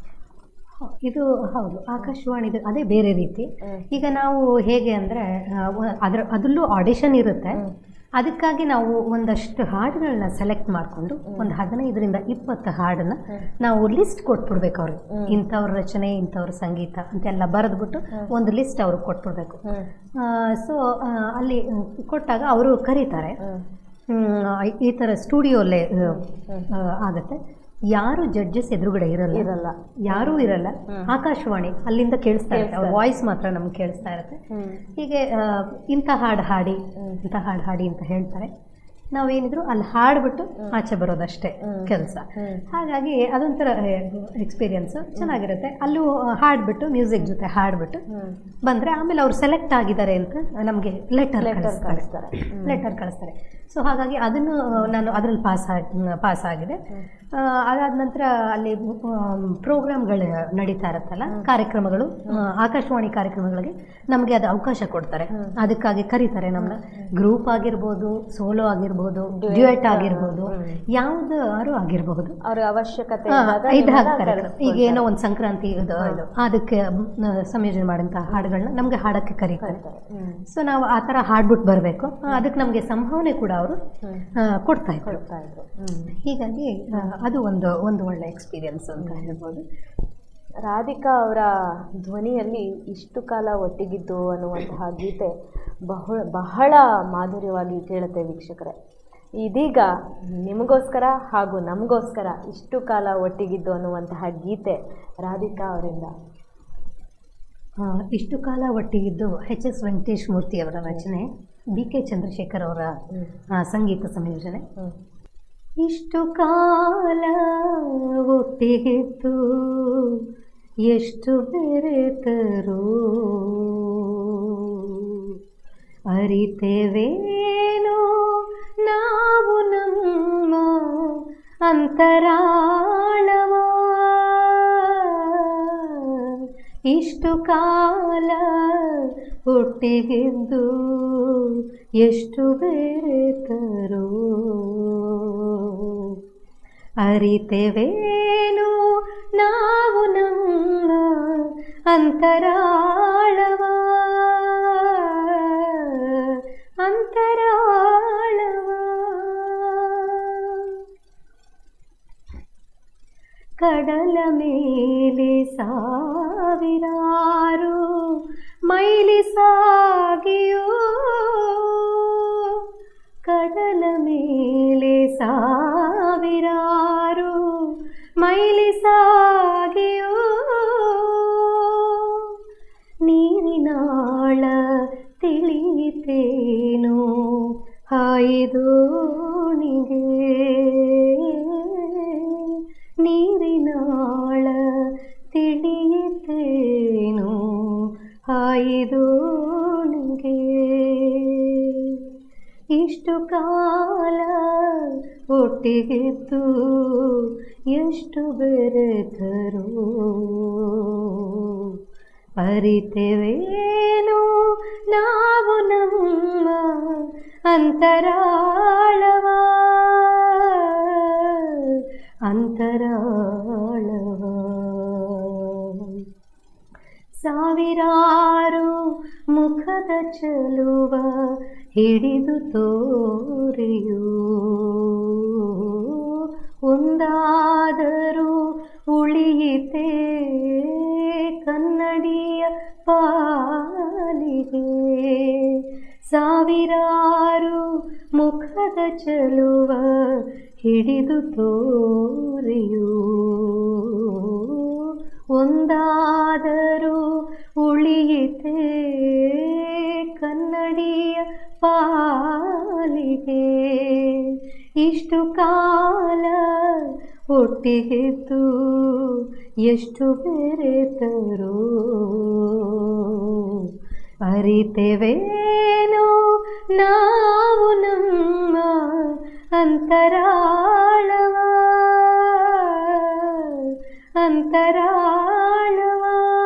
Speaker 2: ಇದು ಹೌದು ಆಕಾಶವಾಣಿದು ಅದೇ ಬೇರೆ ರೀತಿ ಈಗ ನಾವು ಹೇಗೆ ಅಂದರೆ ಅದರ ಅದರಲ್ಲೂ ಆಡಿಷನ್ ಇರುತ್ತೆ ಅದಕ್ಕಾಗಿ ನಾವು ಒಂದಷ್ಟು ಹಾಡುಗಳನ್ನ ಸೆಲೆಕ್ಟ್ ಮಾಡಿಕೊಂಡು ಒಂದು ಹದಿನೈದರಿಂದ ಇಪ್ಪತ್ತು ಹಾಡನ್ನ ನಾವು ಲಿಸ್ಟ್ ಕೊಟ್ಬಿಡ್ಬೇಕು ಅವ್ರಿಗೆ ಇಂಥವ್ರ ರಚನೆ ಇಂಥವ್ರ ಸಂಗೀತ ಅಂತೆಲ್ಲ ಬರೆದ್ಬಿಟ್ಟು ಒಂದು ಲಿಸ್ಟ್ ಅವ್ರಿಗೆ ಕೊಟ್ಬಿಡ್ಬೇಕು ಸೊ ಅಲ್ಲಿ ಮ್, ಕೊಟ್ಟಾಗ ಅವರು ಕರೀತಾರೆ ಮ್, ಈ ಥರ ಸ್ಟುಡಿಯೋಲ್ಲೇ ಆಗುತ್ತೆ ಯಾರು ಜಡ್ಜಸ್ ಎದುರುಗಡೆ ಇರಲ್ಲ
Speaker 1: ಇರಲ್ಲ
Speaker 2: ಯಾರೂ ಇರಲ್ಲ ಆಕಾಶವಾಣಿ ಅಲ್ಲಿಂದ ಕೇಳಿಸ್ತಾ ಇರುತ್ತೆ ಅವ್ರ ವಾಯ್ಸ್ ಮಾತ್ರ ನಮ್ಗೆ ಕೇಳಿಸ್ತಾ ಇರುತ್ತೆ ಹೀಗೆ ಆ, ಇಂಥ ಹಾಡು ಹಾಡಿ ಇಂಥ ಹಾಡು ಹಾಡಿ ಅಂತ ಹೇಳ್ತಾರೆ ನಾವೇನಿದ್ರು ಅಲ್ಲಿ ಹಾಡ್ಬಿಟ್ಟು ಆಚೆ ಬರೋದಷ್ಟೇ ಕೆಲಸ ಹಾಗಾಗಿ ಅದೊಂಥರ ಎಕ್ಸ್ಪೀರಿಯನ್ಸು ಚೆನ್ನಾಗಿರುತ್ತೆ ಅಲ್ಲೂ ಹಾಡ್ಬಿಟ್ಟು ಮ್ಯೂಸಿಕ್ ಜೊತೆ ಹಾಡ್ಬಿಟ್ಟು ಬಂದರೆ ಆಮೇಲೆ ಅವ್ರು ಸೆಲೆಕ್ಟ್ ಆಗಿದ್ದಾರೆ ಅಂತ ನಮಗೆ ಲೆಟರ್
Speaker 1: ಲೆಟರ್
Speaker 2: ಕಳಿಸ್ತಾರೆ
Speaker 1: ಕಳಿಸ್ತಾರೆ
Speaker 2: ಲೆಟರ್ ಕಳಿಸ್ತಾರೆ ಸೊ ಹಾಗಾಗಿ ಅದನ್ನು ನಾನು ಅದರಲ್ಲಿ ಪಾಸ್ ಆಗಿ ಪಾಸ್ ಆಗಿದೆ ಆ, ಅದಾದ ನಂತರ ಅಲ್ಲಿ ಪ್ರೋಗ್ರಾಮ್ಗಳು ನಡೀತಾ ಇರುತ್ತಲ್ಲ ಕಾರ್ಯಕ್ರಮಗಳು ಆ, ಆಕಾಶವಾಣಿ ಕಾರ್ಯಕ್ರಮಗಳಿಗೆ ನಮಗೆ ಅದು ಅವಕಾಶ ಕೊಡ್ತಾರೆ ಅದಕ್ಕಾಗಿ ಕರೀತಾರೆ ನಮ್ಮನ್ನ ಗ್ರೂಪ್ ಆಗಿರ್ಬೋದು ಸೋಲೋ ಆಗಿರ್ಬೋದು ಡ್ಯೂಯೆಟ್ ಆಗಿರ್ಬೋದು ಯಾವುದಾರು ಆಗಿರಬಹುದು
Speaker 1: ಅವ್ರ ಅವಶ್ಯಕತೆ
Speaker 2: ಹಾ,
Speaker 1: ಇದ್ದಾಗ
Speaker 2: ಇದು
Speaker 1: ನಿಮ್ಮನ್ನ
Speaker 2: ಹಾಕ್ತಾರೆ
Speaker 1: ಕರೆಸ್ಕೊಳ್ತಾರೆ.
Speaker 2: ಈಗ ಏನೋ ಒಂದು ಸಂಕ್ರಾಂತಿ ಇದು ಇದು ಅದಕ್ಕೆ ಮ್, ಸಂಯೋಜನೆ ಮಾಡಿದಂಥ ಹಾಡುಗಳನ್ನ ನಮಗೆ ಹಾಡಕ್ಕೆ ಕರೀತಾರೆ
Speaker 1: ಹ್ಮ್.
Speaker 2: ಸೊ ನಾವು ಆ ಥರ ಹಾಡ್ಬಿಟ್ಟು ಬರಬೇಕು ಅದಕ್ಕೆ ನಮಗೆ ಸಂಭಾವನೆ ಕೂಡ ಅವರು ಕೊಡ್ತಾ ಇದ್ರು
Speaker 1: ಕೊಡ್ತಾ ಇದ್ರು ಹ್ಮ್.
Speaker 2: ಹೀಗಾಗಿ ಆ, ಅದು ಒಂದು ಒಂದು ಒಳ್ಳೆ ಎಕ್ಸ್ಪೀರಿಯನ್ಸ್ ಅಂತ ಹೇಳ್ಬೋದು
Speaker 1: ರಾಧಿಕಾ ಅವರ ಧ್ವನಿಯಲ್ಲಿ ಇಷ್ಟು ಕಾಲ ಒಟ್ಟಿಗಿದ್ದು ಅನ್ನುವಂತಹ ಗೀತೆ ಬಹಳ ಬಹಳ ಮಾಧುರ್ಯವಾಗಿ ಕೇಳುತ್ತೆ ವೀಕ್ಷಕರೇ ಇದೀಗ ನಿಮಗೋಸ್ಕರ ಹಾಗೂ ನಮಗೋಸ್ಕರ ಇಷ್ಟು ಕಾಲ ಒಟ್ಟಿಗಿದ್ದು ಅನ್ನುವಂತಹ ಗೀತೆ ರಾಧಿಕಾ ಅವರಿಂದ
Speaker 2: ಆ, ಇಷ್ಟು ಕಾಲ ಒಟ್ಟಿಗಿದ್ದು ಎಚ್ ಎಸ್ ವೆಂಕಟೇಶ್ ಮೂರ್ತಿ ಅವರ ರಚನೆ ಬಿ ಕೆ ಚಂದ್ರಶೇಖರ್ ಅವರ ಆ, ಸಂಗೀತ ಸಂಯೋಜನೆ
Speaker 1: ಹ್ಮ್.
Speaker 2: ಇಷ್ಟು ಕಾಲ ಒಟ್ಟಿಗಿದ್ದು ಎಷ್ಟು ಬೆರೆತರು ಅರಿತೇವೇನೋ ನಾವು ನಮ್ಮ ಅಂತರಾಳವ ಇಷ್ಟು ಕಾಲ ಒಟ್ಟಿಗಿದ್ದು ಎಷ್ಟು ಬೆರೆತರು ಅರಿತೆವೇನು ನಾವು ನಮ್ಮ ಅಂತರಾಳವ ಅಂತರಾಳವ ಕಡಲ ಮೇಲೆ ಸಾವಿರಾರು ಮೈಲಿ ಸಾಗಿಯೋ ಕಡಲ ಮೇಲೆ ಸಾವಿರಾರು ಮೈಲಿ ಸಾಗಿಯೋ ನೀರಿನಾಳ ತಿಳಿಯಿತೇನೋ ಹಾಯಿದೋಣಿಗೆ ನೀರಿನಾಳ ತಿಳಿಯಿತೇನೋ ಹಾಯಿದೋಣಿಗೆ ಇಷ್ಟು ಕಾಲ ಒಟ್ಟಿಗಿದ್ದು ಎಷ್ಟು ಬೆರೆತರು ಅರಿತೆವೇನು ನಾವು ನಮ್ಮ ಅಂತರಾಳವ ಅಂತರಾಳವ ಸಾವಿರಾರು ಮುಖದ ಚಲುವ ಹಿಡಿದು ತೋರಿಯು ಒಂದಾದರೂ ಉಳಿಯಿತೆ ಕನ್ನಡಿಯ ಪಾಲಿಗೆ ಸಾವಿರಾರು ಮುಖದ ಚಲುವ ಹಿಡಿದು ತೋರಿಯು ಒಂದಾದರೂ ಉಳಿಯಿತೆ ಕನ್ನಡಿಯ ಪಾಲಿಗೆ ಇಷ್ಟು ಕಾಲ ಒಟ್ಟಿಗಿದ್ದು ಎಷ್ಟು ಬೆರೆತರು ಅರಿತೆವೇನೋ ನಾವು ನಮ್ಮ ಅಂತರಾಳವ ಅಂತರಾಳವ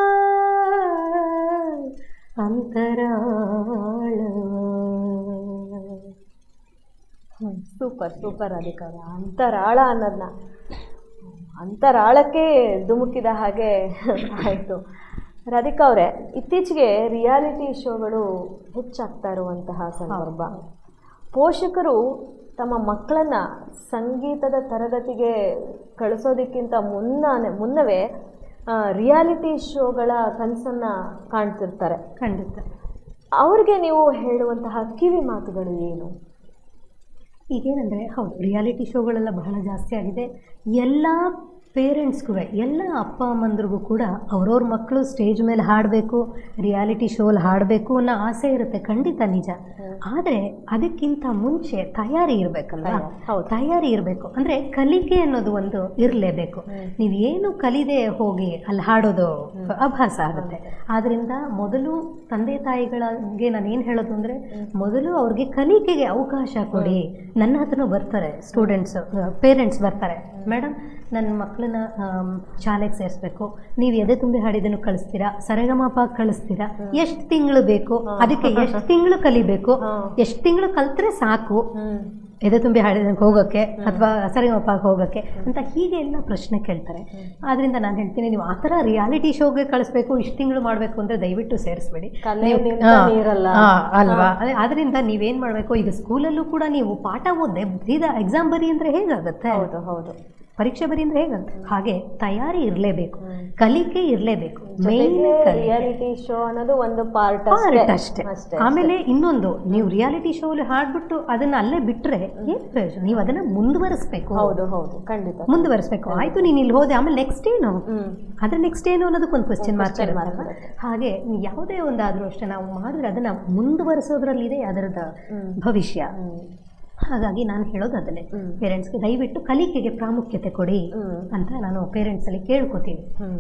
Speaker 2: ಅಂತರಾಳವ
Speaker 1: ಸೂಪರ್ ಸೂಪರ್ ರಾಧಿಕಾ ಅವ್ರೆ. ಅಂತರಾಳ ಅನ್ನೋದನ್ನ ಅಂತರಾಳಕ್ಕೆ ಧುಮುಕಿದ ಹಾಗೆ ಆಯಿತು ರಾಧಿಕಾ ಅವರೇ ಇತ್ತೀಚೆಗೆ ರಿಯಾಲಿಟಿ ಶೋಗಳು ಹೆಚ್ಚಾಗ್ತಾ ಇರುವಂತಹ ಸಂದರ್ಭ ಪೋಷಕರು ತಮ್ಮ ಮಕ್ಕಳನ್ನ ಸಂಗೀತದ ತರಗತಿಗೆ ಕಳಿಸೋದಕ್ಕಿಂತ ಮುನ್ನ ಮುನ್ನವೇ ರಿಯಾಲಿಟಿ ಶೋಗಳ ಕನಸನ್ನು ಕಾಣ್ತಿರ್ತಾರೆ
Speaker 2: ಖಂಡಿತ
Speaker 1: ಅವ್ರಿಗೆ ನೀವು ಹೇಳುವಂತಹ ಕಿವಿ ಮಾತುಗಳು ಏನು
Speaker 2: ಈಗೇನೆಂದರೆ ಹೌದು ರಿಯಾಲಿಟಿ ಶೋಗಳೆಲ್ಲ ಬಹಳ ಜಾಸ್ತಿ ಆಗಿದೆ ಎಲ್ಲ ಪೇರೆಂಟ್ಸ್ಗೂ ಎಲ್ಲ ಅಪ್ಪ ಅಮ್ಮಂದ್ರಿಗೂ ಕೂಡ ಅವ್ರವ್ರ ಮಕ್ಕಳು ಸ್ಟೇಜ್ ಮೇಲೆ ಹಾಡಬೇಕು ರಿಯಾಲಿಟಿ ಶೋಲ್ಲಿ ಹಾಡಬೇಕು ಅನ್ನೋ ಆಸೆ ಇರುತ್ತೆ ಖಂಡಿತ ನಿಜ ಆದರೆ ಅದಕ್ಕಿಂತ ಮುಂಚೆ ತಯಾರಿ ಇರಬೇಕಲ್ವಾ
Speaker 1: ತಯಾರಿ, ಹೌದು.
Speaker 2: ತಯಾರಿ ಇರಬೇಕು ಅಂದರೆ ಕಲಿಕೆ ಅನ್ನೋದು ಒಂದು ಇರಲೇಬೇಕು ನೀವು ಏನು ಕಲಿದೆ ಹೋಗಿ ಅಲ್ಲಿ ಹಾಡೋದು ಅಭ್ಯಾಸ ಆಗುತ್ತೆ ಆದ್ದರಿಂದ ಮೊದಲು ತಂದೆ ತಾಯಿಗಳಿಗೆ ನಾನು ಏನು ಹೇಳೋದು ಅಂದರೆ ಮೊದಲು ಅವ್ರಿಗೆ ಕಲಿಕೆಗೆ ಅವಕಾಶ ಕೊಡಿ ನನ್ನ ಹತ್ರನೂ ಬರ್ತಾರೆ ಸ್ಟೂಡೆಂಟ್ಸ್ ಪೇರೆಂಟ್ಸ್ ಬರ್ತಾರೆ ಮೇಡಮ್ ನನ್ನ ಮಕ್ಕಳನ್ನ ಶಾಲೆಗೆ ಸೇರಿಸ್ಬೇಕು ನೀವು ಎದೆ ತುಂಬಿ ಹಾಡಿದನ್ನು ಕಳಿಸ್ತೀರಾ ಸರೆಗಮಪ ಕಳಿಸ್ತೀರಾ ಎಷ್ಟು ತಿಂಗಳು ಬೇಕು ಅದಕ್ಕೆ ಎಷ್ಟು ತಿಂಗಳು ಕಲಿಬೇಕು ಎಷ್ಟು ತಿಂಗಳು ಕಲ್ತ್ರೆ ಸಾಕು
Speaker 1: ಹ್ಮ್
Speaker 2: ಎದೆ ತುಂಬಿ ಹಾಡಿದಂಗೆ ಹೋಗೋಕ್ಕೆ ಅಥವಾ ಸರಿಗಮಪಾಗ ಹೋಗೋಕ್ಕೆ ಅಂತ ಹೀಗೆ ಎಲ್ಲ ಪ್ರಶ್ನೆ ಕೇಳ್ತಾರೆ ಆದ್ರಿಂದ ನಾನು ಹೇಳ್ತೀನಿ ನೀವು ಆ ಥರ ರಿಯಾಲಿಟಿ ಶೋಗೆ ಕಳಿಸ್ಬೇಕು ಇಷ್ಟು ತಿಂಗಳು ಮಾಡಬೇಕು ಅಂದರೆ ದಯವಿಟ್ಟು ಸೇರಿಸ್ಬೇಡಿ
Speaker 1: ಕಲೆ
Speaker 2: ನೀವು-
Speaker 1: ನಿಂತ
Speaker 2: ಹಾ,
Speaker 1: ನೀರಲ್ಲ.
Speaker 2: ಹಾ, ಅಲ್ವಾ ಅದೇ ಆದ್ರಿಂದ ನೀವೇನು ಮಾಡಬೇಕು ಈಗ ಸ್ಕೂಲಲ್ಲೂ ಕೂಡ ನೀವು ಪಾಠ ಓದ್ದೆ ಸೀದಾ ಎಕ್ಸಾಮ್ ಬರಿ ಅಂದರೆ ಹೇಗಾಗುತ್ತೆ
Speaker 1: ಹೌದು ಹೌದು
Speaker 2: ಪರೀಕ್ಷೆ ಬರಿ ಅಂದರೆ ಹೇಗಾಗುತ್ತೆ ಹಾಗೆ ತಯಾರಿ ಇರಲೇಬೇಕು
Speaker 1: ಹ್ಮ್.
Speaker 2: ಕಲಿಕೆ ಇರಲೇಬೇಕು ಮೇನ್
Speaker 1: ರಿಯಾಲಿಟಿ ಶೋ ಅನ್ನೋದು ಒಂದು ಪಾರ್ಟ್
Speaker 2: ಪಾರ್ಟ್ ಅಷ್ಟೇ
Speaker 1: ಅಷ್ಟೇ
Speaker 2: ಆಮೇಲೆ ಇನ್ನೊಂದು ನೀವು ರಿಯಾಲಿಟಿ ಶೋಲಿ ಹಾಡ್ಬಿಟ್ಟು ಅದನ್ನ ಅಲ್ಲೇ ಬಿಟ್ರೆ ಏನ್ ಪ್ರಯೋಜನ ನೀವು ಅದನ್ನ ಮುಂದುವರಿಸ್ಬೇಕು
Speaker 1: ಹೌದು ಹೌದು ಖಂಡಿತ
Speaker 2: ಮುಂದುವರಿಸ್ಬೇಕು ಆಯ್ತು ನೀನು ಇಲ್ಲಿ ಹೋದೆ ಆಮೇಲೆ ನೆಕ್ಸ್ಟ್ ಏನು
Speaker 1: ಹ್ಮ್
Speaker 2: ಅದ್ರ ನೆಕ್ಸ್ಟ್ ಏನು ಅನ್ನೋದಕ್ಕೊಂದು ಕ್ವಶನ್ ಮಾರ್ಕ್
Speaker 1: question mark
Speaker 2: ಇರುತ್ತಲ್ವಾ?
Speaker 1: ಇರುತ್ತೆ.
Speaker 2: ಹಾಗೆ ಯಾವುದೇ ಒಂದಾದ್ರೂ ಅಷ್ಟೇ ನಾವು ಮಾಡಿದ್ರೆ ಅದನ್ನ ಮುಂದುವರಿಸೋದ್ರಲ್ಲಿದೆ ಅದರದ
Speaker 1: ಹ್ಮ್.
Speaker 2: ಭವಿಷ್ಯ
Speaker 1: ಹ್ಮ್
Speaker 2: ಹಾಗಾಗಿ ನಾನು ಹೇಳೋದು ಅದನ್ನೇ
Speaker 1: ಹ್ಮ್.
Speaker 2: ಪೇರೆಂಟ್ಸ್ಗೆ ದಯವಿಟ್ಟು ಕಲಿಕೆಗೆ ಪ್ರಾಮುಖ್ಯತೆ ಕೊಡಿ
Speaker 1: ಹ್ಮ್.
Speaker 2: ಅಂತ ನಾನು ಪೇರೆಂಟ್ಸಲ್ಲಿ ಕೇಳ್ಕೊತೀನಿ
Speaker 1: ಹ್ಮ್.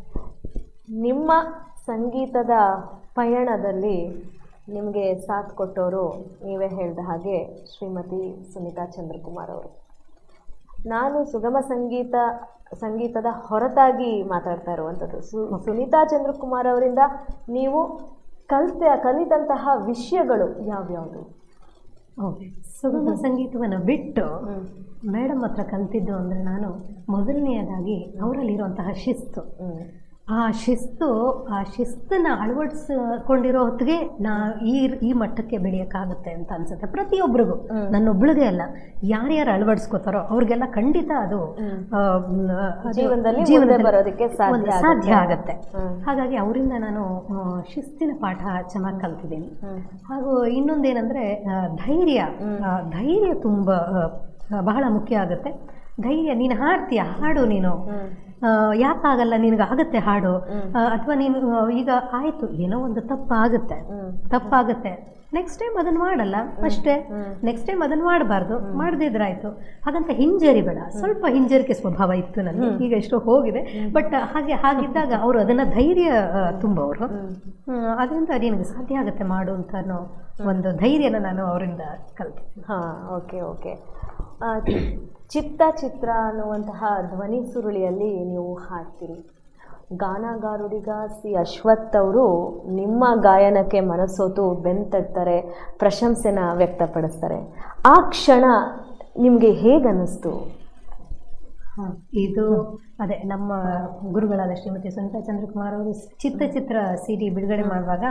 Speaker 1: ನಿಮ್ಮ ಸಂಗೀತದ ಪಯಣದಲ್ಲಿ ನಿಮಗೆ ಸಾಥ್ ಕೊಟ್ಟವರು ನೀವೇ ಹೇಳಿದ ಹಾಗೆ ಶ್ರೀಮತಿ ಸುನೀತಾ ಚಂದ್ರಕುಮಾರ್ ಅವರು ನಾನು ಸುಗಮ ಸಂಗೀತ ಸಂಗೀತದ ಹೊರತಾಗಿ ಮಾತಾಡ್ತಾ ಇರುವಂಥದ್ದು ಸು ಸುನೀತಾ ಚಂದ್ರಕುಮಾರ್ ಅವರಿಂದ ನೀವು ಕಲಿತ ಕಲಿತಂತಹ ವಿಷಯಗಳು ಯಾವ್ಯಾವುದು
Speaker 2: ಓಕೆ ಸುಗಮ ಸಂಗೀತವನ್ನು ಬಿಟ್ಟು
Speaker 1: ಹ್ಮ್.
Speaker 2: ಮೇಡಮ್ ಹತ್ರ ಕಲ್ತಿದ್ದು ಅಂದರೆ ನಾನು ಮೊದಲನೆಯದಾಗಿ ಅವರಲ್ಲಿರುವಂತಹ ಶಿಸ್ತು
Speaker 1: ಹ್ಮ್.
Speaker 2: ಆ ಶಿಸ್ತು ಆ ಶಿಸ್ತನ್ನು ಅಳವಡಿಸ್ಕೊಂಡಿರೋ ಹೊತ್ತಿಗೆ ನಾ ಈ ಈ ಮಟ್ಟಕ್ಕೆ ಬೆಳೆಯೋಕ್ಕಾಗುತ್ತೆ ಅಂತ ಅನ್ಸುತ್ತೆ ಪ್ರತಿಯೊಬ್ಬರಿಗೂ
Speaker 1: ಹ್ಮ್.
Speaker 2: ನನ್ನೊಬ್ಳಿಗೆ ಅಲ್ಲ ಯಾರ್ಯಾರು ಅಳವಡಿಸ್ಕೋತಾರೋ ಅವ್ರಿಗೆಲ್ಲ ಖಂಡಿತ ಅದು
Speaker 1: ಹ್ಮ್.
Speaker 2: ಆ, ಮ್, ಅದು
Speaker 1: ಜೀವನದಲ್ಲಿ ಮುಂದೆ
Speaker 2: ಜೀವನದಲ್ಲಿ
Speaker 1: ಬರೋದಕ್ಕೆ ಸಾಧ್ಯ
Speaker 2: ಒಂದು
Speaker 1: ಆಗುತ್ತೆ.
Speaker 2: ಸಾಧ್ಯ ಆಗುತ್ತೆ
Speaker 1: ಹ್ಮ್.
Speaker 2: ಹಾಗಾಗಿ ಅವರಿಂದ ನಾನು ಆ, ಶಿಸ್ತಿನ ಪಾಠ ಚೆನ್ನಾಗಿ ಕಲ್ತಿದ್ದೀನಿ
Speaker 1: ಹ್ಮ್.
Speaker 2: ಹಾಗೂ ಇನ್ನೊಂದೇನೆಂದರೆ ಧೈರ್ಯ
Speaker 1: ಹ್ಮ್.
Speaker 2: ಆ, ಧೈರ್ಯ ತುಂಬ ಆ, ಬಹಳ ಮುಖ್ಯ ಆಗುತ್ತೆ ಧೈರ್ಯ ನೀನು ಹಾಡ್ತೀಯ ಹಾಡು ನೀನು
Speaker 1: ಹ್ಮ್.
Speaker 2: ಆ, ಯಾಕಾಗಲ್ಲ ನಿನಗೆ ಆಗುತ್ತೆ ಹಾಡು
Speaker 1: ಹ್ಮ್.
Speaker 2: ಅಥವಾ ನೀನು ಆ, ಈಗ ಆಯಿತು ಏನೋ ಒಂದು ತಪ್ಪಾಗುತ್ತೆ
Speaker 1: ಹ್ಮ್.
Speaker 2: ತಪ್ಪಾಗುತ್ತೆ ನೆಕ್ಸ್ಟ್ ಟೈಮ್ ಅದನ್ನು ಮಾಡಲ್ಲ ಅಷ್ಟೇ
Speaker 1: ಹ್ಮ್.
Speaker 2: ನೆಕ್ಸ್ಟ್ ಟೈಮ್ ಅದನ್ನು ಮಾಡಬಾರ್ದು ಮಾಡದಿದ್ರಾಯ್ತು ಹಾಗಂತ ಹಿಂಜರಿಬೇಡ ಸ್ವಲ್ಪ ಹಿಂಜರಿಕೆ ಸ್ವಭಾವ ಇತ್ತು ನನಗೆ ಈಗ ಎಷ್ಟೋ ಹೋಗಿದೆ ಬಟ್ ಹಾಗೆ ಹಾಗಿದ್ದಾಗ ಅವರು ಅದನ್ನು ಧೈರ್ಯ ಆ, ತುಂಬವರು
Speaker 1: ಹ್ಮ್.
Speaker 2: ಹ್ಮ್, ಅದರಿಂದ ನಿನಗೆ ಸಾಧ್ಯ ಆಗುತ್ತೆ ಮಾಡು ಅಂತ ಅನ್ನೋ ಒಂದು ಧೈರ್ಯನ ನಾನು ಅವರಿಂದ ಕಲಿತೆ
Speaker 1: ಹಾ ಓಕೆ ಓಕೆ ಆ, ಚಿತ್ತ ಚಿತ್ರ ಅನ್ನುವಂತಹ ಧ್ವನಿ ಸುರುಳಿಯಲ್ಲಿ ನೀವು ಹಾಡ್ತೀರಿ ಗಾನಗಾರುಡಿಗ ಸಿ ಅಶ್ವಥ್ ಅವರು ನಿಮ್ಮ ಗಾಯನಕ್ಕೆ ಮನಸೋತು ಬೆಂತಟ್ತಾರೆ ಪ್ರಶಂಸೆನ ವ್ಯಕ್ತಪಡಿಸ್ತಾರೆ ಆ ಕ್ಷಣ ನಿಮಗೆ ಹೇಗನ್ನಿಸ್ತು
Speaker 2: ಹ, ಇದು ಅದೇ ನಮ್ಮ ಗುರುಗಳಾದ ಶ್ರೀಮತಿ ಸುನೀತಾ ಚಂದ್ರಕುಮಾರ್ ಅವರು ಚಿತ್ತ ಚಿತ್ರ ಸಿ ಡಿ ಬಿಡುಗಡೆ ಮಾಡುವಾಗ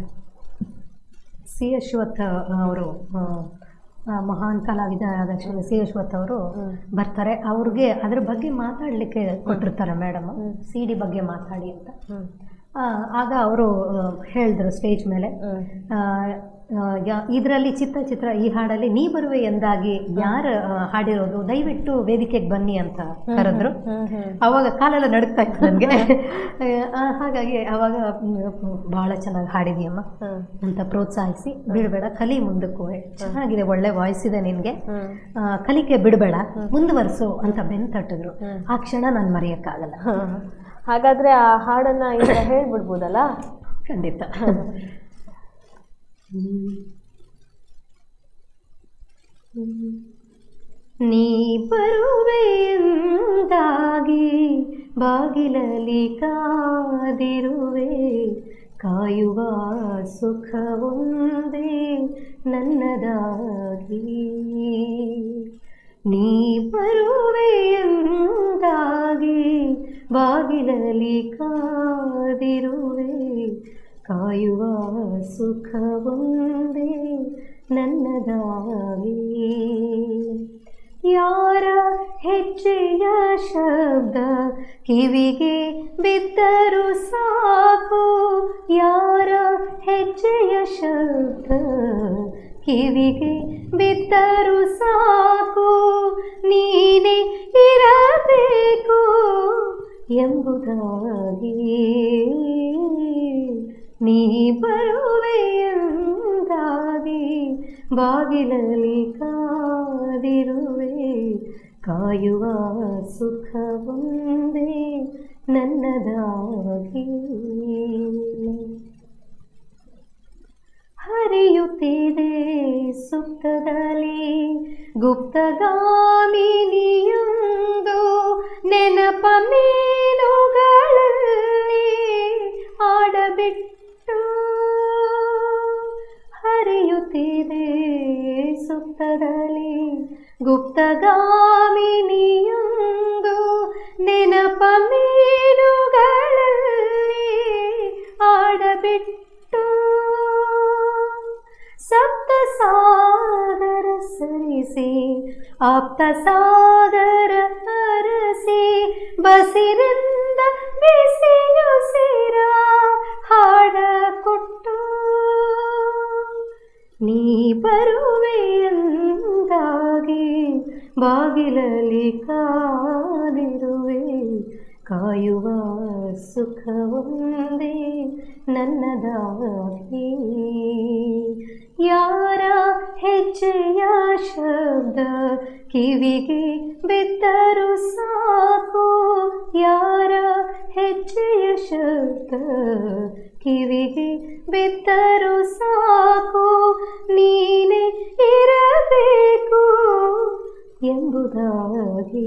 Speaker 2: ಸಿ ಅಶ್ವಥ್ ಅವರು ಆ, ಆ, ಮಹಾನ್ ಕಲಾವಿದರಾದ ಶ್ರೀ ಸಿ ಅಶ್ವಥ್ ಅವರು
Speaker 1: ಹ್ಮ್.
Speaker 2: ಬರ್ತಾರೆ ಅವ್ರಿಗೆ ಅದ್ರ ಬಗ್ಗೆ ಮಾತಾಡಲಿಕ್ಕೆ ಕೊಟ್ಟಿರ್ತಾರೆ ಮೇಡಮ್
Speaker 1: ಹ್ಮ್.
Speaker 2: ಸಿ ಡಿ ಬಗ್ಗೆ ಮಾತಾಡಿ ಅಂತ
Speaker 1: ಹ್ಮ್.
Speaker 2: ಆ, ಆಗ ಅವರು ಹೇಳಿದ್ರು ಸ್ಟೇಜ್ ಮೇಲೆ
Speaker 1: ಹ್ಮ್.
Speaker 2: ಇದರಲ್ಲಿ ಚಿತ್ರ ಚಿತ್ರ ಈ ಹಾಡಲ್ಲಿ ನೀ ಬರುವೆ ಎಂದಾಗಿ ಯಾರು ಆ, ಹಾಡಿರೋದು ದಯವಿಟ್ಟು ವೇದಿಕೆಗೆ ಬನ್ನಿ ಅಂತ ಕರೆದ್ರು
Speaker 1: ಹ್ಮ್, ಹ್ಮ್.
Speaker 2: ಅವಾಗ ಕಾಲೆಲ್ಲ ನಡುಗ್ತಾ ಇತ್ತು ನನಗೆ ಹಾಗಾಗಿ ಅವಾಗ ಮ್, ಬಹಳ ಚೆನ್ನಾಗಿ ಹಾಡಿದೀಯಮ್ಮ
Speaker 1: ಹ್ಮ್.
Speaker 2: ಅಂತ ಪ್ರೋತ್ಸಾಹಿಸಿ ಬಿಡಬೇಡ ಕಲಿ ಮುಂದಕ್ಕೂ ಚೆನ್ನಾಗಿದೆ ಒಳ್ಳೆ ವಾಯ್ಸ್ ಇದೆ ನಿನಗೆ
Speaker 1: ಹ್ಮ್.
Speaker 2: ಕಲಿಕೆ ಬಿಡಬೇಡ ಮುಂದುವರಿಸು ಅಂತ ಬೆನ್ ತಟ್ಟಿದ್ರು
Speaker 1: ಹ್ಮ್.
Speaker 2: ಆ ಕ್ಷಣ ನಾನು ಮರೆಯೋಕ್ಕಾಗಲ್ಲ
Speaker 1: ಹಾ. ಹಾಗಾದ್ರೆ ಆ ಹಾಡನ್ನ ಈಗ ಹೇಳ್ಬಿಡ್ಬೋದಲ್ಲ
Speaker 2: ಖಂಡಿತ ನೀ ಬರುವೆ ಎಂದಾಗಿ ಬಾಗಿಲಲ್ಲಿ ಕಾದಿರುವೆ ಕಾಯುವ ಸುಖವೊಂದೇ ನನ್ನದಾಗಿ ನೀ ಬರುವೆ ಎಂದಾಗಿ ಬಾಗಿಲಲ್ಲಿ ಕಾದಿರುವೆ ಕಾಯುವ ಸುಖವೊಂದೇ ನನ್ನದಾಗಿ ಯಾರ ಹೆಜ್ಜೆಯ ಶಬ್ದ ಕಿವಿಗೆ ಬಿದ್ದರೂ ಸಾಕು ಯಾರ ಹೆಜ್ಜೆಯ ಶಬ್ದ ಕಿವಿಗೆ ಬಿದ್ದರೂ ಸಾಕು ನೀನೇ ಇರಬೇಕು ಎಂಬುದಾಗಿ ನೀ ಬರುವೆ ಎಂದಾಗಿ ಬಾಗಿಲಲ್ಲಿ ಕಾದಿರುವೆ ಕಾಯುವ ಸುಖವೊಂದೇ ನನ್ನದಾಗಿ ಹರಿಯುತ್ತಿದೆ ಸುತ್ತದಲ್ಲಿ ಗುಪ್ತಗಾಮಿನಿಯೊಂದು ನೆನಪ ಮೇಲುಗಳಲ್ಲಿ ಆಡಬಿಟ್ಟು ಹರಿಯುತ್ತಿದೆ ಸುತ್ತದಲ್ಲಿ ಗುಪ್ತಗಾಮಿನಿಯೊಂದು ನೆನಪ ಮೇಲುಗಳಲ್ಲಿ ಆಡಬಿಟ್ಟು ಸಪ್ತ ಸಾಗರ ಸರಿಸಿ ಆಪ್ತ ಸಾಗರ ಅರಸಿ ಬಸಿರಿಂದ ಬಿಸಿಯುಸಿರ ಹಾಡ ಕೊಟ್ಟು ನೀ ಬರುವೆ ಎಂದಾಗಿ ಬಾಗಿಲಲ್ಲಿ ಕಾದಿರುವೆ ಕಾಯುವ ಸುಖವೊಂದೇ ನನ್ನದಾಗಿ ಯಾರ ಹೆಜ್ಜೆಯ ಶಬ್ದ ಕಿವಿಗೆ ಬಿದ್ದರೂ ಸಾಕು ಯಾರ ಹೆಜ್ಜೆಯ ಶಬ್ದ ಕಿವಿಗೆ ಬಿದ್ದರೂ ಸಾಕು ನೀನೇ ಇರಬೇಕು ಎಂಬುದಾಗಿ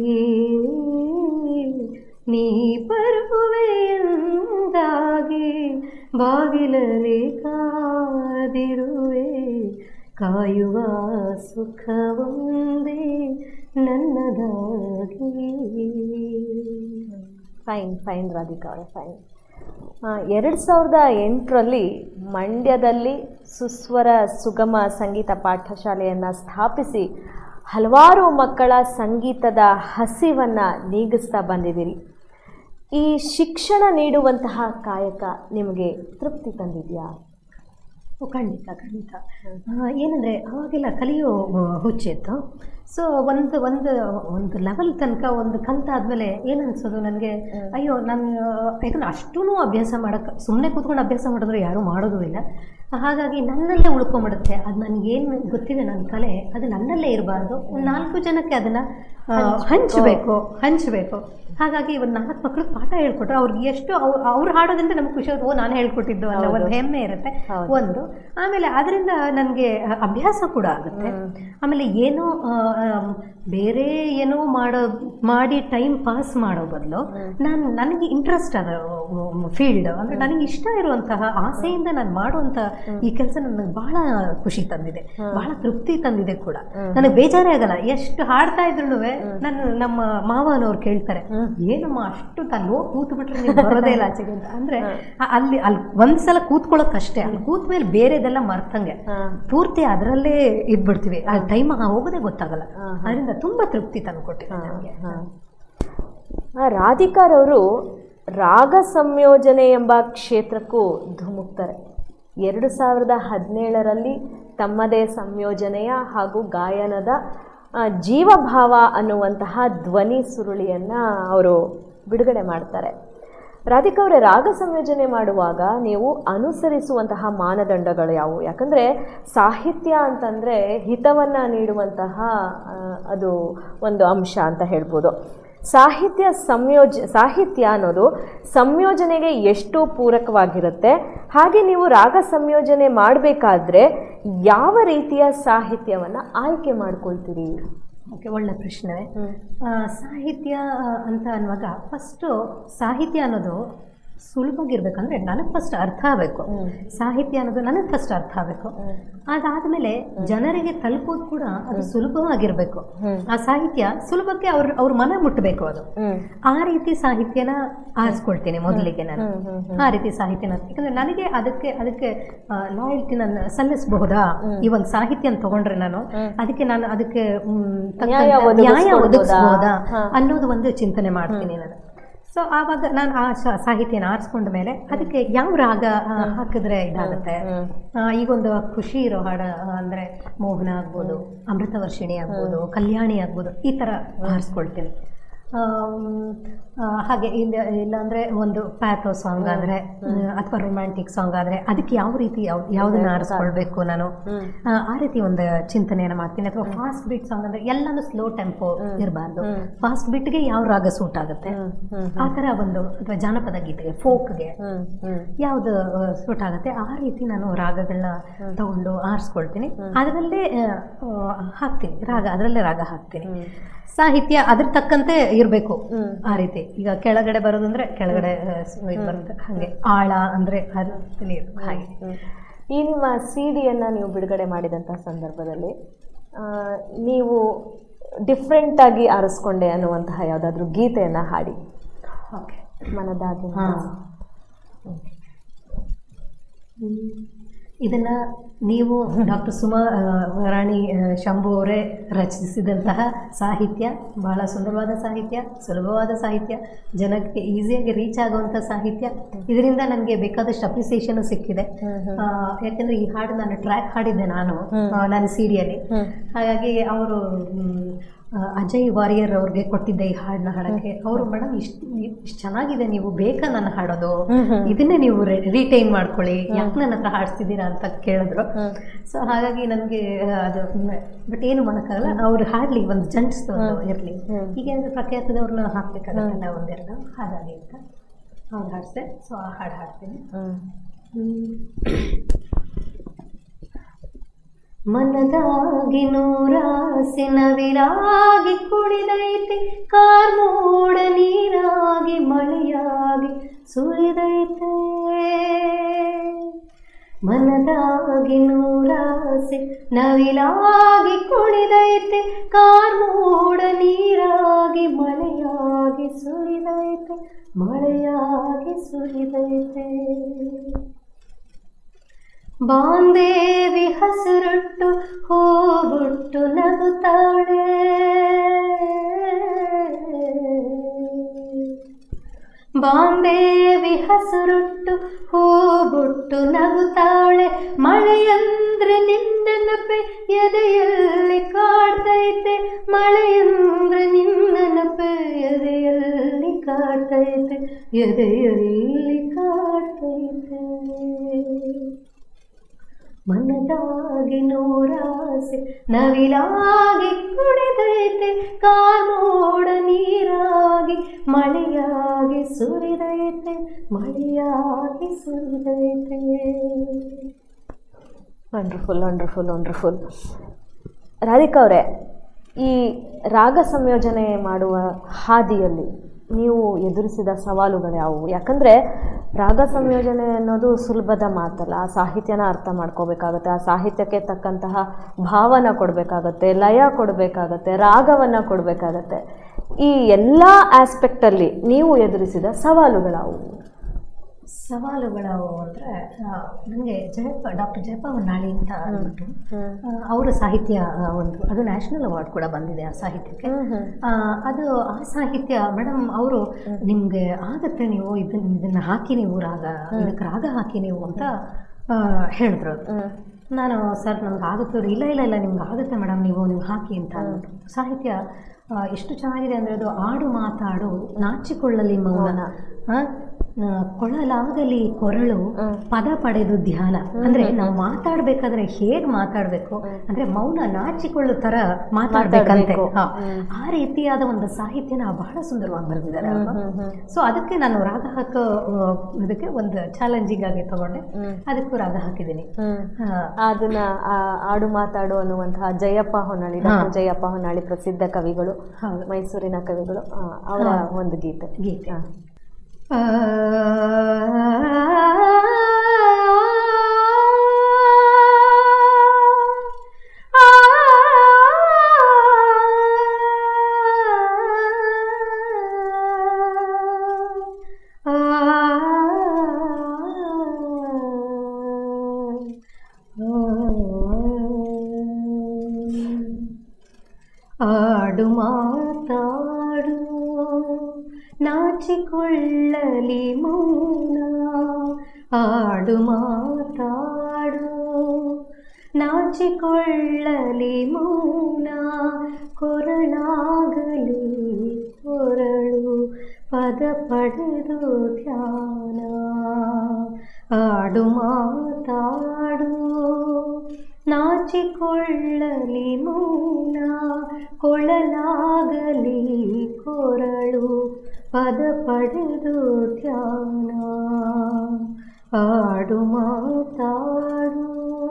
Speaker 2: ನೀ ಬರುವೆ ಎಂದಾಗಿ ಬಾಗಿಲಲ್ಲಿ ಕಾದಿರುವೆ ಕಾಯುವ ಸುಖವೊಂದೇ ನನ್ನದಾಗಿ
Speaker 1: ಫೈನ್ ಫೈನ್ ರಾಧಿಕಾ ಅವರೇ ಫೈನ್ ಎರಡು ಸಾವಿರದ ಎಂಟರಲ್ಲಿ ಮಂಡ್ಯದಲ್ಲಿ ಸುಸ್ವರ ಸುಗಮ ಸಂಗೀತ ಪಾಠಶಾಲೆಯನ್ನು ಸ್ಥಾಪಿಸಿ ಹಲವಾರು ಮಕ್ಕಳ ಸಂಗೀತದ ಹಸಿವನ್ನು ನೀಗಿಸ್ತಾ ಬಂದಿದ್ದೀರಿ ಈ ಶಿಕ್ಷಣ ನೀಡುವಂತಹ ಕಾಯಕ ನಿಮಗೆ ತೃಪ್ತಿ ತಂದಿದೆಯಾ
Speaker 2: ಓ, ಖಂಡಿತ ಖಂಡಿತ ಆ, ಏನಂದರೆ ಅವಾಗೆಲ್ಲ ಕಲಿಯೋ ಆ, ಹುಚ್ಚಿತ್ತು ಸೊ ಒಂದು ಒಂದು ಒಂದು ಲೆವೆಲ್ ತನಕ ಒಂದು ಕಲ್ತಾದ್ಮೇಲೆ ಏನು ಅನ್ಸೋದು ನನಗೆ ಅಯ್ಯೋ ನಾನು ಯಾಕಂದ್ರೆ ಅಷ್ಟೂ ಅಭ್ಯಾಸ ಮಾಡೋಕ್ಕೆ ಸುಮ್ಮನೆ ಕೂತ್ಕೊಂಡು ಅಭ್ಯಾಸ ಮಾಡಿದ್ರೆ ಯಾರೂ ಮಾಡೋದು ಇಲ್ಲ ಹಾಗಾಗಿ ನನ್ನಲ್ಲೇ ಉಳ್ಕೊಂಬಿಡುತ್ತೆ ಅದು ನನಗೇನು ಗೊತ್ತಿದೆ ನನ್ನ ಕಲೆ ಅದು ನನ್ನಲ್ಲೇ ಇರಬಾರ್ದು ಒಂದು ನಾಲ್ಕು ಜನಕ್ಕೆ ಅದನ್ನು ಹಂಚಬೇಕು ಹಂಚಬೇಕು ಹಾಗಾಗಿ ಒಂದು ನಾಲ್ಕು ಮಕ್ಳಿಗೆ ಪಾಠ ಹೇಳ್ಕೊಟ್ರೆ ಅವ್ರಿಗೆ ಎಷ್ಟು ಅವ್ರು ಅವ್ರು ಹಾಡೋದ್ರಿಂದ ನಮ್ಗೆ ಖುಷಿ ಆಗುತ್ತೆ ಓ ನಾನು ಹೇಳ್ಕೊಟ್ಟಿದ್ದು ಅನ್ನೋ ಒಂದು ಹೆಮ್ಮೆ ಇರುತ್ತೆ
Speaker 1: ಹೌದು.
Speaker 2: ಒಂದು ಆಮೇಲೆ ಅದರಿಂದ ನನಗೆ ಅಭ್ಯಾಸ ಕೂಡ ಆಗುತ್ತೆ ಆಮೇಲೆ ಏನೋ ಆ, ಆಮ್, ಬೇರೆ ಏನೋ ಮಾಡೋ ಮಾಡಿ ಟೈಮ್ ಪಾಸ್ ಮಾಡೋ ಬದಲು ನಾನು ನನಗೆ ಇಂಟ್ರೆಸ್ಟ್ ಅದ ಫೀಲ್ಡ್ ಅಂದರೆ ನನಗೆ ಇಷ್ಟ ಇರುವಂತಹ ಆಸೆಯಿಂದ ನಾನು ಮಾಡುವಂಥ ಈ ಕೆಲಸ ನನಗೆ ಬಹಳ ಖುಷಿ ತಂದಿದೆ ಬಹಳ ತೃಪ್ತಿ ತಂದಿದೆ ಕೂಡ ನನಗೆ ಬೇಜಾರೇ ಆಗಲ್ಲ ಎಷ್ಟು ಹಾಡ್ತಾ ಇದ್ರು ನಾನು ನಮ್ಮ ಮಾವನವ್ರು ಕೇಳ್ತಾರೆ ಏನಮ್ಮ ಅಷ್ಟು ಅಲ್ಲಿ ಹೋಗಿ ಕೂತು ಬಿಟ್ರೆ ನೀವು ಬರೋದೇ ಇಲ್ಲ ಆಚೆಗೆ ಅಂತ ಅಂದರೆ ಅಲ್ಲಿ ಅಲ್ಲಿ ಒಂದ್ಸಲ ಕೂತ್ಕೊಳ್ಳೋಕ್ಕಷ್ಟೇ ಅಲ್ಲಿ ಕೂತ ಮೇಲೆ ಬೇರೆದೆಲ್ಲ ಮರ್ತಂಗೆ ಪೂರ್ತಿ ಅದರಲ್ಲೇ ಇದ್ಬಿಡ್ತೀವಿ ಆ ಟೈಮ್ ಹೋಗೋದೇ ಗೊತ್ತಾಗಲ್ಲ ಅದರಿಂದ ತುಂಬ ತೃಪ್ತಿ ತಂದುಕೊಟ್ಟಿದೆ ನನಗೆ
Speaker 1: ರಾಧಿಕಾರವರು ರಾಗ ಸಂಯೋಜನೆ ಎಂಬ ಕ್ಷೇತ್ರಕ್ಕೂ ಧುಮುಕ್ತಾರೆ ಎರಡು ಸಾವಿರದ ಹದಿನೇಳರಲ್ಲಿ ತಮ್ಮದೇ ಸಂಯೋಜನೆಯ ಹಾಗೂ ಗಾಯನದ ಆ, ಜೀವಭಾವ ಅನ್ನುವಂತಹ ಧ್ವನಿ ಸುರುಳಿಯನ್ನು ಅವರು ಬಿಡುಗಡೆ ಮಾಡ್ತಾರೆ ರಾಧಿಕಾ ಅವರೇ ರಾಗ ಸಂಯೋಜನೆ ಮಾಡುವಾಗ ನೀವು ಅನುಸರಿಸುವಂತಹ ಮಾನದಂಡಗಳು ಯಾವುವು ಯಾಕಂದರೆ ಸಾಹಿತ್ಯ ಅಂತಂದರೆ ಹಿತವನ್ನು ನೀಡುವಂತಹ ಆ, ಅದು ಒಂದು ಅಂಶ ಅಂತ ಹೇಳ್ಬೋದು ಸಾಹಿತ್ಯ ಸಂಯೋಜ ಸಾಹಿತ್ಯ ಅನ್ನೋದು ಸಂಯೋಜನೆಗೆ ಎಷ್ಟು ಪೂರಕವಾಗಿರುತ್ತೆ ಹಾಗೆ ನೀವು ರಾಗ ಸಂಯೋಜನೆ ಮಾಡಬೇಕಾದ್ರೆ ಯಾವ ರೀತಿಯ ಸಾಹಿತ್ಯವನ್ನು ಆಯ್ಕೆ ಮಾಡ್ಕೊಳ್ತೀರಿ
Speaker 2: ಓಕೆ ಒಳ್ಳೆ ಪ್ರಶ್ನೆ ಆ, ಸಾಹಿತ್ಯ ಅಂತ ಅನ್ನುವಾಗ ಫಸ್ಟು ಸಾಹಿತ್ಯ ಅನ್ನೋದು ಸುಲಭವಾಗಿರ್ಬೇಕಂದ್ರೆ ನನಗೆ ಫಸ್ಟ್ ಅರ್ಥ ಆಗಬೇಕು ಸಾಹಿತ್ಯ ಅನ್ನೋದು ನನಗೆ ಫಸ್ಟ್ ಅರ್ಥ ಆಗಬೇಕು ಅದಾದಮೇಲೆ ಜನರಿಗೆ ತಲುಪೋದು ಕೂಡ ಅದು ಸುಲಭವಾಗಿರಬೇಕು ಆ ಸಾಹಿತ್ಯ ಸುಲಭಕ್ಕೆ ಅವ್ರ ಅವ್ರ ಮನ ಮುಟ್ಟಬೇಕು ಅದು ಆ ರೀತಿ ಸಾಹಿತ್ಯನ ಆರಿಸ್ಕೊಳ್ತೀನಿ ಮೊದಲಿಗೆ ನಾನು ಆ ರೀತಿ ಸಾಹಿತ್ಯನ ಯಾಕಂದ್ರೆ ನನಗೆ ಅದಕ್ಕೆ ಅದಕ್ಕೆ ಲಾಯಲ್ಟಿ ನಾನು ಸಲ್ಲಿಸಬಹುದಾ ಈ ಒಂದು ಸಾಹಿತ್ಯನ ತಗೊಂಡ್ರೆ ನಾನು ಅದಕ್ಕೆ ನಾನು ಅದಕ್ಕೆ ಮ್, ತಕ್ಕಂತೆ
Speaker 1: ನ್ಯಾಯ
Speaker 2: ನ್ಯಾಯ
Speaker 1: ಒದಗಿಸ್ಕೊಡ್ಬೋದಾ?
Speaker 2: ಒದಗಿಸ್ಬೋದಾ
Speaker 1: ಹಾ.
Speaker 2: ಅನ್ನೋದು ಒಂದು ಚಿಂತನೆ ಮಾಡ್ತೀನಿ ನಾನು ಸೊ ಆವಾಗ ನಾನು ಆ ಸ- ಸಾಹಿತ್ಯನ ಆರಿಸ್ಕೊಂಡ ಮೇಲೆ ಅದಕ್ಕೆ ಯಾವ ರಾಗ ಆ, ಹಾಕಿದ್ರೆ ಇದಾಗುತ್ತೆ ಆ, ಈಗೊಂದು ಖುಷಿ ಇರೋ ಹಾಡು ಆ, ಅಂದ್ರೆ ಮೋಹನ ಆಗ್ಬೋದು ಅಮೃತ ವರ್ಷಿಣಿ ಆಗ್ಬೋದು ಕಲ್ಯಾಣಿ ಆಗ್ಬೋದು ಈ ಥರ ಆರಿಸ್ಕೊಳ್ತೀನಿ ಆಮ್, ಆ, ಹಾಗೆ ಇಲ್ಲ ಇಲ್ಲಾಂದರೆ ಒಂದು ಪ್ಯಾಥೋ ಸಾಂಗ್ ಆದರೆ ಅಥವಾ ರೊಮ್ಯಾಂಟಿಕ್ ಸಾಂಗ್ ಆದರೆ ಅದಕ್ಕೆ ಯಾವ ರೀತಿ ಯಾವ ಯಾವುದನ್ನ ಆರಿಸ್ಕೊಳ್ಬೇಕು ನಾನು ಆ, ಆ ರೀತಿ ಒಂದು ಚಿಂತನೆಯನ್ನು ಮಾಡ್ತೀನಿ ಅಥವಾ ಫಾಸ್ಟ್ ಬೀಟ್ ಸಾಂಗ್ ಅಂದರೆ ಎಲ್ಲನೂ ಸ್ಲೋ ಟೆಂಪೋ ಇರಬಾರ್ದು ಫಾಸ್ಟ್ ಬೀಟ್ಗೆ ಯಾವ ರಾಗ ಸೂಟ್ ಆಗುತ್ತೆ ಆ ಥರ ಒಂದು ಅಥವಾ ಜಾನಪದ ಗೀತೆಗೆ ಫೋಕ್ಗೆ ಯಾವುದು ಸೂಟ್ ಆಗುತ್ತೆ ಆ ರೀತಿ ನಾನು ರಾಗಗಳನ್ನ ತಗೊಂಡು ಆರಿಸ್ಕೊಳ್ತೀನಿ ಅದರಲ್ಲೇ ಆ, ಆ, ಹಾಕ್ತೀನಿ ರಾಗ ಅದರಲ್ಲೇ ರಾಗ ಹಾಕ್ತೀನಿ ಸಾಹಿತ್ಯ ಅದ್ರ ತಕ್ಕಂತೆ ಇರಬೇಕು ಆ ರೀತಿ ಈಗ ಕೆಳಗಡೆ ಬರೋದಂದ್ರೆ ಕೆಳಗಡೆ ಆ, ಸ್- ಇದು ಬರುತ್ತೆ ಹಾಗೆ ಆಳ ಅಂದರೆ ಅರ್ಥದಲ್ಲಿ ಇರ್ಬೇಕು ಹಾಗೆ
Speaker 1: ಈ ನಿಮ್ಮ ಸಿ ಡಿಯನ್ನು ನೀವು ಬಿಡುಗಡೆ ಮಾಡಿದಂಥ ಸಂದರ್ಭದಲ್ಲಿ ಆ, ನೀವು ಡಿಫ್ರೆಂಟಾಗಿ ಆರಿಸ್ಕೊಂಡೆ ಅನ್ನುವಂತಹ ಯಾವುದಾದ್ರೂ ಗೀತೆಯನ್ನು ಹಾಡಿ
Speaker 2: ಓಕೆ
Speaker 1: ಮನದಾಗಿ
Speaker 2: ಹಾಂ ಇದನ್ನ ನೀವು ಡಾಕ್ಟರ್ ಸುಮಾ ಆ, ರಾಣಿ ಆ, ಶಂಭು ಅವರೇ ರಚಿಸಿದಂತಹ ಸಾಹಿತ್ಯ ಬಹಳ ಸುಂದರವಾದ ಸಾಹಿತ್ಯ ಸುಲಭವಾದ ಸಾಹಿತ್ಯ ಜನಕ್ಕೆ ಈಸಿಯಾಗಿ ರೀಚ್ ಆಗುವಂಥ ಸಾಹಿತ್ಯ ಇದರಿಂದ ನನಗೆ ಬೇಕಾದಷ್ಟು ಅಪ್ರಿಸಿಯೇಷನ್ ಸಿಕ್ಕಿದೆ ಆ, ಯಾಕಂದ್ರೆ ಈ ಹಾಡು ನಾನು ಟ್ರ್ಯಾಕ್ ಹಾಡಿದ್ದೆ ನಾನು ಆ, ನನ್ನ ಸೀರಿಯಲ್ಲಿ ಹಾಗಾಗಿ ಅವರು ಅಜಯ್ ವಾರಿಯರ್ ಅವ್ರಿಗೆ ಕೊಟ್ಟಿದ್ದೆ ಈ ಹಾಡನ್ನ ಹಾಡಕ್ಕೆ ಅವರು ಮೇಡಮ್ ಇಷ್ಟು ಇಷ್ಟು ಚೆನ್ನಾಗಿದೆ ನೀವು ಬೇಕಾ ನಾನು ಹಾಡೋದು ಇದನ್ನೇ ನೀವು ರಿಟೈನ್ ಮಾಡ್ಕೊಳ್ಳಿ ಯಾಕೆ ನನ್ನ ಹತ್ರ ಹಾಡಿಸ್ತಿದ್ದೀರಾ ಅಂತ ಕೇಳಿದ್ರು ಸೊ ಹಾಗಾಗಿ ನನಗೆ ಅದು ಬಟ್ ಏನು ಮಾಡೋಕ್ಕಾಗಲ್ಲ ಅವ್ರು ಹಾಡಲಿ ಒಂದು ಜಂಟ್ಸ್ ಇರಲಿ ಈಗ ಅಂದ್ರೆ ಪ್ರಖ್ಯಾತದವ್ರನ್ನ ಹಾಕ್ಬೇಕಾಗತ್ತಲ್ಲ ಒಂದೆರಡು ಹಾಗಾಗಿ ಅಂತ ಅವ್ರು ಹಾಡಿಸ್ದೆ ಸೊ ಆ ಹಾಡು ಹಾಡ್ತೀನಿ ಮನದಾಗಿ ನೂರಾಸೆ ನವಿರಾಗಿ ಕುಣಿದೈತೆ ಕಾರ್ಮೋಡ ನೀರಾಗಿ ಮಳೆಯಾಗಿ ಸುರಿದೈತೆ ಮನದಾಗಿ ನೂರಾಸೆ ನವಿಲಾಗಿ ಕುಣಿದೈತೆ ಕಾರ್ಮೋಡ ನೀರಾಗಿ ಮಳೆಯಾಗಿ ಮಳೆಯಾಗಿ ಸುರಿದೈತೆ ಮಳೆಯಾಗಿ ಸುರಿದೈತೆ ಬಾಂದೇವಿ ಹಸುರುಟ್ಟು ಹೂಗುಟ್ಟು ನಗುತ್ತಾಳೆ ಬಾಂದೇವಿ ಹಸುರುಟ್ಟು ಹೂಗುಟ್ಟು ನಗುತ್ತಾಳೆ ಮಳೆಯಂದ್ರೆ ನಿನ್ನ ನೆನಪೆ ಎದೆಯಲ್ಲಿ ಕಾಡ್ತೈತೆ ಮಳೆಯಂದ್ರೆ ನಿನ್ನ ನೆನಪೆ ಎದೆಯಲ್ಲಿ ಕಾಡ್ತೈತೆ ಎದೆಯಲ್ಲಿ ಕಾಡ್ತೈತೆ ಮನದಾಗಿ ನೂರಾಸೆ ನವಿಲಾಗಿ ಕುಣಿದೈತೆ ಕಾನೋಡ ನೀರಾಗಿ ಮಳೆಯಾಗಿ ಸುರಿದೈತೆ ಮಳೆಯಾಗಿ ಸುರಿದೈತೆ
Speaker 1: ವಂಡರ್ಫುಲ್ ವಂಡರ್ಫುಲ್ ವಂಡರ್ಫುಲ್ ರಾಧಿಕಾ ಅವರೇ ಈ ರಾಗ ಸಂಯೋಜನೆ ಮಾಡುವ ಹಾದಿಯಲ್ಲಿ ನೀವು ಎದುರಿಸಿದ ಸವಾಲುಗಳು ಯಾವುವು ಯಾಕಂದರೆ ರಾಗ ಸಂಯೋಜನೆ ಅನ್ನೋದು ಸುಲಭದ ಮಾತಲ್ಲ ಆ ಸಾಹಿತ್ಯನ ಅರ್ಥ ಮಾಡ್ಕೋಬೇಕಾಗತ್ತೆ ಆ ಸಾಹಿತ್ಯಕ್ಕೆ ತಕ್ಕಂತಹ ಭಾವನ ಕೊಡಬೇಕಾಗತ್ತೆ ಲಯ ಕೊಡಬೇಕಾಗತ್ತೆ ರಾಗವನ್ನು ಕೊಡಬೇಕಾಗತ್ತೆ ಈ ಎಲ್ಲ ಆಸ್ಪೆಕ್ಟಲ್ಲಿ ನೀವು ಎದುರಿಸಿದ ಸವಾಲುಗಳಾವು
Speaker 2: ಸವಾಲುಗಳು ಅಂದರೆ ನನಗೆ ಜಯಪ್ಪ ಡಾಕ್ಟರ್ ಜಯಪ್ಪ ಹೊನ್ನಾಳಿ ಅಂತ ಅಂದ್ಬಿಟ್ಟು ಆ, ಅವರ ಸಾಹಿತ್ಯ ಆ, ಒಂದು ಅದು ನ್ಯಾಷನಲ್ ಅವಾರ್ಡ್ ಕೂಡ ಬಂದಿದೆ ಆ ಸಾಹಿತ್ಯಕ್ಕೆ ಆ, ಅದು ಆ ಸಾಹಿತ್ಯ ಮೇಡಮ್ ಅವರು ನಿಮಗೆ ಆಗತ್ತೆ ನೀವು ಇದನ್ನ ಇದನ್ನ ಹಾಕಿ ನೀವು ರಾಗ ಇದಕ್ಕೆ ರಾಗ ಹಾಕಿ ನೀವು ಅಂತ ಆ, ಹೇಳಿದ್ರು ಅದು. ನಾನು ಸರ್ ನಮ್ಗೆ ಆಗುತ್ತೆ ಇಲ್ಲ ಇಲ್ಲ ಇಲ್ಲ ನಿಮ್ಗೆ ಆಗುತ್ತೆ ಮೇಡಮ್ ನೀವು ನೀವು ಹಾಕಿ ಅಂತ ಅಂದ್ಬಿಟ್ಟು ಸಾಹಿತ್ಯ ಆ, ಎಷ್ಟು ಚೆನ್ನಾಗಿದೆ ಅಂದರೆ ಅದು ಆಡು ಮಾತಾಡು ನಾಚಿಕೊಳ್ಳಲಿ ಮೌನ ಆ, ಆ, ಕೊಳಲಾಗಲಿ ಕೊರಳು ಪದ ಪಡೆದು ಧ್ಯಾನ ಅಂದ್ರೆ ನಾವು ಮಾತಾಡ್ಬೇಕಾದ್ರೆ ಹೇಗ್ ಮಾತಾಡ್ಬೇಕು ಅಂದ್ರೆ ಮೌನ ನಾಚಿಕೊಳ್ಳೋ ತರ ಮಾತಾಡ್ಬೇಕಂತೆ
Speaker 1: ಮಾತಾಡ್ಬೇಕು.
Speaker 2: ಹಾ. ಆ ರೀತಿಯಾದ ಒಂದು ಸಾಹಿತ್ಯನ ಬಹಳ ಸುಂದರವಾಗಿ ಬರೆದಿದ್ದಾರೆ ಅಲ್ವಾ ಸೊ ಅದಕ್ಕೆ ನಾನು ರಾಗ ಹಾಕೋ ಆ, ಇದಕ್ಕೆ ಒಂದು ಚಾಲೆಂಜಿಂಗ್ ಆಗಿ ತಗೊಂಡೆ ಅದಕ್ಕೂ ರಾಗ ಹಾಕಿದ್ದೀನಿ ಆ,
Speaker 1: ಅದನ್ನ ಆ ಆಡು ಮಾತಾಡು ಅನ್ನುವಂತಹ ಜಯಪ್ಪ ಹೊನ್ನಾಳಿ ಡಾಕ್ಟರ್ ಜಯಪ್ಪ ಹೊನ್ನಾಳಿ ಪ್ರಸಿದ್ಧ ಕವಿಗಳು
Speaker 2: ಹೌದು.
Speaker 1: ಮೈಸೂರಿನ ಕವಿಗಳು ಆ, ಅವರ ಒಂದು ಗೀತೆ
Speaker 2: ಗೀತೆ
Speaker 1: ಹಾ.
Speaker 2: ಆ ಆಡು ಮಾತಾಡು ನಾಚಿಕೊಳ್ಳಲಿ ಮೌನ ಆಡು ಮಾತಾಡು ನಾಚಿಕೊಳ್ಳಲಿ ಮೌನ ಕೊರಳಾಗಲಿ ಕೊರಳು ಪದ ಪಡೆದು ಧ್ಯಾನ ಆಡು ಮಾತಾಡು ನಾಚಿಕೊಳ್ಳಲಿ ಮೌನ ಕೊಳಲಾಗಲಿ ಕೊರಳು ಪದ ಪಡೆದು ಧ್ಯಾನ ಆಡು ಮಾತಾಡು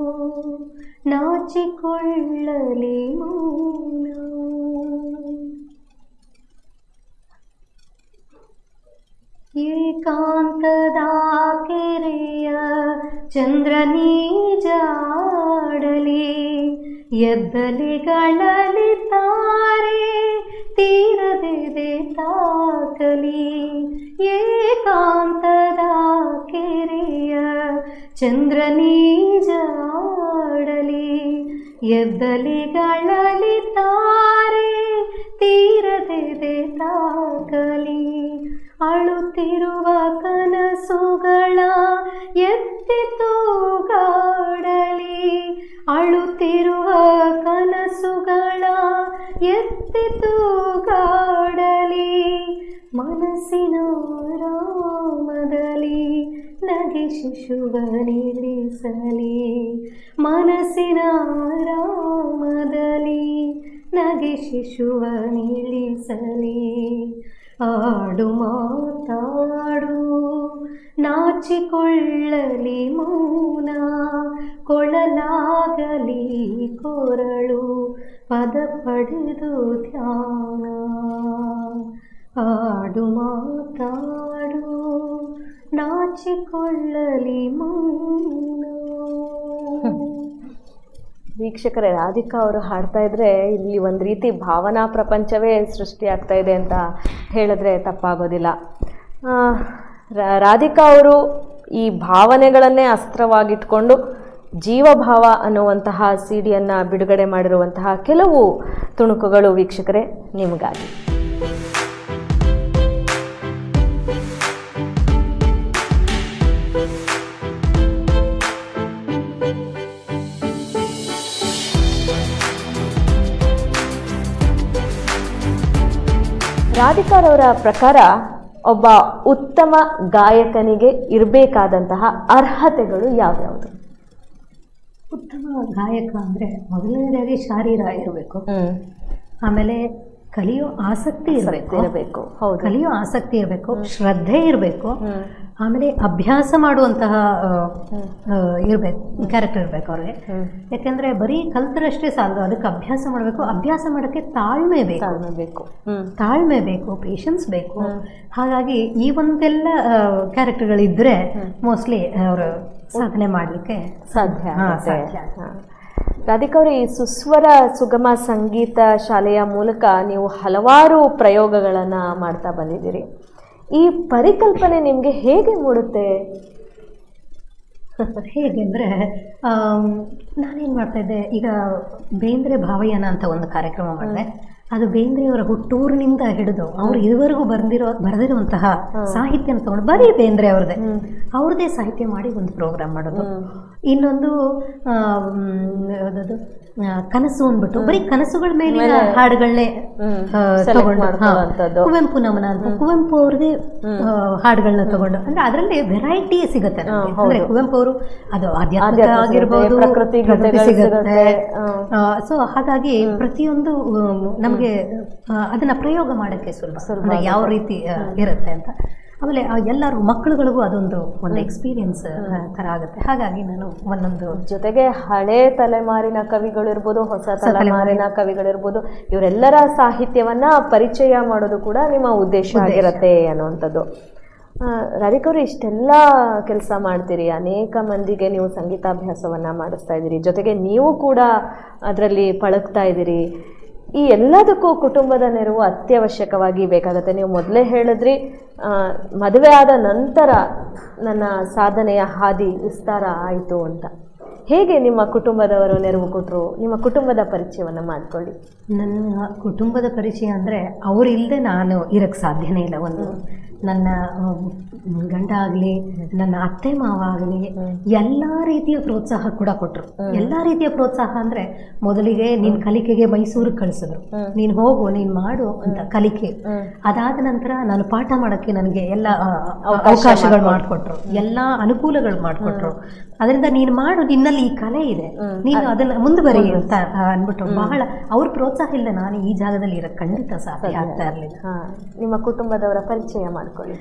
Speaker 2: ನಾಚಿಕೊಳ್ಳಲಿ ಮೌನ ಏಕಾಂತದ ಕೆರೆಯ ಚಂದ್ರನೀ ಜಾಡಲಿ ಎದ್ದಲಿಗಳಲ್ಲಿ ತಾರೆ ತೀರದೆ ತಾಕಲಿ ಏಕಾಂತದ ಕೆರೆಯ ಚಂದ್ರನೀ ಜಾಡಲಿ ಎದ್ದಲಿಗಳಲ್ಲಿ ತಾರೆ ತೀರದೆ ತಾಕಲಿ ಅಳುತ್ತಿರುವ ಕನಸುಗಳ ಎತ್ತಿ ತೂಗಾಡಲಿ ಅಳುತ್ತಿರುವ ಕನಸುಗಳ ಎತ್ತಿ ತೂಗಾಡಲಿ ಮನಸ್ಸಿನ ರಾಮದಲ್ಲಿ ನಗೆ ಶಿಶುವ ನಿಲ್ಲಿಸಲಿ ಮನಸ್ಸಿನ ರಾಮದಲ್ಲಿ ನಗೆ ಶಿಶುವ ನಿಲ್ಲಿಸಲಿ ಆಡು ಮಾತಾಡು ನಾಚಿಕೊಳ್ಳಲಿ ಮೌನ ಕೊಳಲಾಗಲಿ ಕೊರಳು ಪದ ಪಡೆದು ಧ್ಯಾನ ಆಡು ಮಾತಾಡು ನಾಚಿಕೊಳ್ಳಲಿ ಮೌನ
Speaker 1: ವೀಕ್ಷಕರೇ ರಾಧಿಕಾ ಅವರು ಹಾಡ್ತಾ ಇದ್ರೆ ಇಲ್ಲಿ ಒಂದು ರೀತಿ ಭಾವನಾ ಪ್ರಪಂಚವೇ ಸೃಷ್ಟಿಯಾಗ್ತಾ ಇದೆ ಅಂತ ಹೇಳಿದ್ರೆ ತಪ್ಪಾಗೋದಿಲ್ಲ ಆ, ರಾ- ರಾಧಿಕಾ ಅವರು ಈ ಭಾವನೆಗಳನ್ನೇ ಅಸ್ತ್ರವಾಗಿಟ್ಕೊಂಡು ಜೀವಭಾವ ಅನ್ನುವಂತಹ ಸಿ ಡಿಯನ್ನು ಬಿಡುಗಡೆ ಮಾಡಿರುವಂತಹ ಕೆಲವು ತುಣುಕುಗಳು ವೀಕ್ಷಕರೇ ನಿಮಗಾಗಿ ರಾಧಿಕಾರವರ ಪ್ರಕಾರ ಒಬ್ಬ ಉತ್ತಮ ಗಾಯಕನಿಗೆ ಇರಬೇಕಾದಂತಹ ಅರ್ಹತೆಗಳು ಯಾವ್ಯಾವುದು
Speaker 2: ಉತ್ತಮ ಗಾಯಕ ಅಂದರೆ ಮೊದಲನೇದಾಗಿ ಶಾರೀರ ಇರಬೇಕು
Speaker 1: ಹ್ಮ್
Speaker 2: ಆಮೇಲೆ ಕಲಿಯೋ ಆಸಕ್ತಿ ಇರಬೇಕು
Speaker 1: ಇರಬೇಕು ಹೌದು
Speaker 2: ಕಲಿಯೋ ಆಸಕ್ತಿ ಇರಬೇಕು ಶ್ರದ್ಧೆ ಇರಬೇಕು
Speaker 1: ಹ್ಮ್
Speaker 2: ಆಮೇಲೆ ಅಭ್ಯಾಸ ಮಾಡುವಂತಹ ಇರಬೇಕು ಕ್ಯಾರೆಕ್ಟರ್ ಇರಬೇಕು ಅವ್ರಿಗೆ
Speaker 1: ಹ್ಮ್
Speaker 2: ಯಾಕೆಂದ್ರೆ ಬರೀ ಕಲ್ತರಷ್ಟೇ ಸಾಲದು ಅದಕ್ಕೆ ಅಭ್ಯಾಸ ಮಾಡಬೇಕು ಅಭ್ಯಾಸ ಮಾಡೋಕ್ಕೆ ತಾಳ್ಮೆ ಬೇಕು
Speaker 1: ತಾಳ್ಮೆ ಬೇಕು ಹ್ಮ್
Speaker 2: ತಾಳ್ಮೆ ಬೇಕು ಪೇಷನ್ಸ್ ಬೇಕು
Speaker 1: ಹ್ಮ್.
Speaker 2: ಹಾಗಾಗಿ ಈ ಒಂದೆಲ್ಲ ಕ್ಯಾರೆಕ್ಟರ್ಗಳಿದ್ರೆ ಮೋಸ್ಟ್ಲಿ ಅವರು ಸಾಧನೆ ಮಾಡಲಿಕ್ಕೆ
Speaker 1: ಸಾಧ್ಯ
Speaker 2: ಹಾ,
Speaker 1: ಆಗುತ್ತೆ.
Speaker 2: ಸಾಧ್ಯ.
Speaker 1: ಹಾ. ರಾಧಿಕಾ ಅವರು ಈ ಸುಸ್ವರ ಸುಗಮ ಸಂಗೀತ ಶಾಲೆಯ ಮೂಲಕ ನೀವು ಹಲವಾರು ಪ್ರಯೋಗಗಳನ್ನ ಮಾಡ್ತಾ ಬಂದಿದ್ದೀರಿ ಈ ಪರಿಕಲ್ಪನೆ ನಿಮ್ಗೆ ಹೇಗೆ ಮೂಡುತ್ತೆ
Speaker 2: ಹೇಗೆಂದರೆ ನಾನೇನು ಮಾಡ್ತಾ ಇದ್ದೆ ಈಗ ಬೇಂದ್ರೆ ಭಾವಯಾನ ಅಂತ ಒಂದು ಕಾರ್ಯಕ್ರಮ ಮಾಡಿದೆ ಅದು ಬೇಂದ್ರೆಯವರ ಹುಟ್ಟೂರಿನಿಂದ ಹಿಡಿದು ಅವ್ರು ಇದುವರೆಗೂ ಬರೆದಿರೋ ಬರೆದಿರುವಂತಹ ಸಾಹಿತ್ಯನ ತಗೊಂಡು ಬರೀ ಬೇಂದ್ರೆ ಅವ್ರದ್ದೇ ಅವ್ರದ್ದೇ ಸಾಹಿತ್ಯ ಮಾಡಿ ಒಂದು ಪ್ರೋಗ್ರಾಮ್ ಮಾಡೋದು
Speaker 1: ಹ್ಮ್.
Speaker 2: ಇನ್ನೊಂದು ಆ, ಮ್, ಯಾವ್ದದು ಆ, ಕನಸು ಅಂದ್ಬಿಟ್ಟು ಬರೀ ಕನಸುಗಳ ಮೇಲಿನ ಹಾಡುಗಳನ್ನೇ
Speaker 1: ಹ್ಮ್.
Speaker 2: ಆ,
Speaker 1: Select
Speaker 2: ತಗೊಂಡು ಹಾ,
Speaker 1: ಮಾಡ್ಕೊಳ್ಳೋಂಥದ್ದು.
Speaker 2: ಕುವೆಂಪು ನಮನ ಅಂತ ಕುವೆಂಪು ಅವ್ರದೇ ಹಾಡುಗಳನ್ನ ತಗೊಂಡು ಅಂದ್ರೆ ಅದರಲ್ಲಿ ವೆರೈಟಿ ಸಿಗುತ್ತೆ ನಮ್ಗೆ.
Speaker 1: ಹಾ,
Speaker 2: ಅಂದ್ರೆ
Speaker 1: ಹೌದು.
Speaker 2: ಕುವೆಂಪು ಅವರು ಅದು ಆಧ್ಯಾತ್ಮಿಕ
Speaker 1: ಆಧ್ಯಾತ್ಮ ಸಿಗುತ್ತೆ,
Speaker 2: ಆಗಿರ್ಬೋದು
Speaker 1: ಪ್ರಕೃತಿ
Speaker 2: ಪ್ರಕೃತಿ
Speaker 1: ಗೀತೆಗಳು
Speaker 2: ಸಿಗುತ್ತೆ
Speaker 1: ಸಿಗುತ್ತೆ, ಹಾ.
Speaker 2: ಸೊ ಹಾಗಾಗಿ ಪ್ರತಿಯೊಂದು ಉಮ್, ನಮ್ಗೆ ಆ, ಅದನ್ನ ಪ್ರಯೋಗ ಮಾಡಕ್ಕೆ ಸುಲಭ
Speaker 1: ಸುಲಭ
Speaker 2: ಅಂದ್ರೆ ಯಾವ ರೀತಿ ಆ, ಇರುತ್ತೆ ಅಂತ ಆಮೇಲೆ ಆ ಎಲ್ಲರೂ ಮಕ್ಕಳುಗಳಿಗೂ ಅದೊಂದು ಒಂದು ಎಕ್ಸ್ಪೀರಿಯನ್ಸ್ ತರ ಆಗುತ್ತೆ ಹಾಗಾಗಿ ನಾನು ಒಂದೊಂದು
Speaker 1: ಜೊತೆಗೆ ಹಳೆ ತಲೆಮಾರಿನ ಕವಿಗಳಿರ್ಬೋದು ಹೊಸ ತಲೆಮಾರಿನ ಕವಿಗಳಿರ್ಬೋದು ಇವರೆಲ್ಲರ ಸಾಹಿತ್ಯವನ್ನ ಪರಿಚಯ ಮಾಡೋದು ಕೂಡ ನಿಮ್ಮ ಉದ್ದೇಶ ಆಗಿರತ್ತೆ ಅನ್ನುವಂಥದ್ದು ಆ, ರಾಧಿಕಾ ಅವರು ಇಷ್ಟೆಲ್ಲ ಕೆಲಸ ಮಾಡ್ತೀರಿ ಅನೇಕ ಮಂದಿಗೆ ನೀವು ಸಂಗೀತಾಭ್ಯಾಸವನ್ನ ಮಾಡಿಸ್ತಾ ಇದ್ದೀರಿ ಜೊತೆಗೆ ನೀವು ಕೂಡ ಅದರಲ್ಲಿ ಪಳಗ್ತಾ ಇದ್ದೀರಿ ಈ ಎಲ್ಲದಕ್ಕೂ ಕುಟುಂಬದ ನೆರವು ಅತ್ಯವಶ್ಯಕವಾಗಿ ಬೇಕಾಗುತ್ತೆ ನೀವು ಮೊದಲೇ ಹೇಳಿದ್ರಿ ಆ, ಮದುವೆ ಆದ ನಂತರ ನನ್ನ ಸಾಧನೆಯ ಹಾದಿ ವಿಸ್ತಾರ ಆಯಿತು ಅಂತ ಹೇಗೆ ನಿಮ್ಮ ಕುಟುಂಬದವರು ನೆರವು ಕೊಟ್ಟರು ನಿಮ್ಮ ಕುಟುಂಬದ ಪರಿಚಯವನ್ನು ಮಾಡಿಕೊಳ್ಳಿ
Speaker 2: ನನ್ನ ಕುಟುಂಬದ ಪರಿಚಯ ಅಂದರೆ ಅವರಿಲ್ಲದೆ ನಾನು ಇರಕ್ಕೆ ಸಾಧ್ಯನೇ ಇಲ್ಲ ಒಂದು ನನ್ನ ಆಮ್, ಗಂಡ ಆಗಲಿ ನನ್ನ ಅತ್ತೆ ಮಾವ ಆಗಲಿ ಎಲ್ಲ ರೀತಿಯ ಪ್ರೋತ್ಸಾಹ ಕೂಡ ಕೊಟ್ಟರು ಎಲ್ಲ ರೀತಿಯ ಪ್ರೋತ್ಸಾಹ ಅಂದರೆ ಮೊದಲಿಗೆ ನಿನ್ನ ಕಲಿಕೆಗೆ ಮೈಸೂರಿಗೆ ಕಳಿಸಿದ್ರು ನೀನು ಹೋಗು ನೀನು ಮಾಡು ಅಂತ ಕಲಿಕೆ ಅದಾದ ನಂತರ ನಾನು ಪಾಠ ಮಾಡೋಕ್ಕೆ ನನಗೆ ಎಲ್ಲ ಆ, ಅವಕಾಶಗಳು ಮಾಡಿಕೊಟ್ರು ಎಲ್ಲ ಅನುಕೂಲಗಳು ಮಾಡಿಕೊಟ್ರು ಅದರಿಂದ ನೀನು ಮಾಡು ನಿನ್ನಲ್ಲಿ ಈ ಕಲೆ ಇದೆ ನೀನು ಅದನ್ನ ಮುಂದುವರಿ ಅಂತ ಆ, ಅಂದ್ಬಿಟ್ಟು ಬಹಳ ಅವ್ರ ಪ್ರೋತ್ಸಾಹ ಇಲ್ಲದೆ ನಾನು ಈ ಜಾಗದಲ್ಲಿ ಇರಕ್ಕೆ ಖಂಡಿತ ಸಾಧ್ಯ ಆಗ್ತಾ ಇರಲಿಲ್ಲ
Speaker 1: ಹಾ ನಿಮ್ಮ ಕುಟುಂಬದವರ ಪರಿಚಯ ಮಾಡ್ಕೊಳ್ಳಿ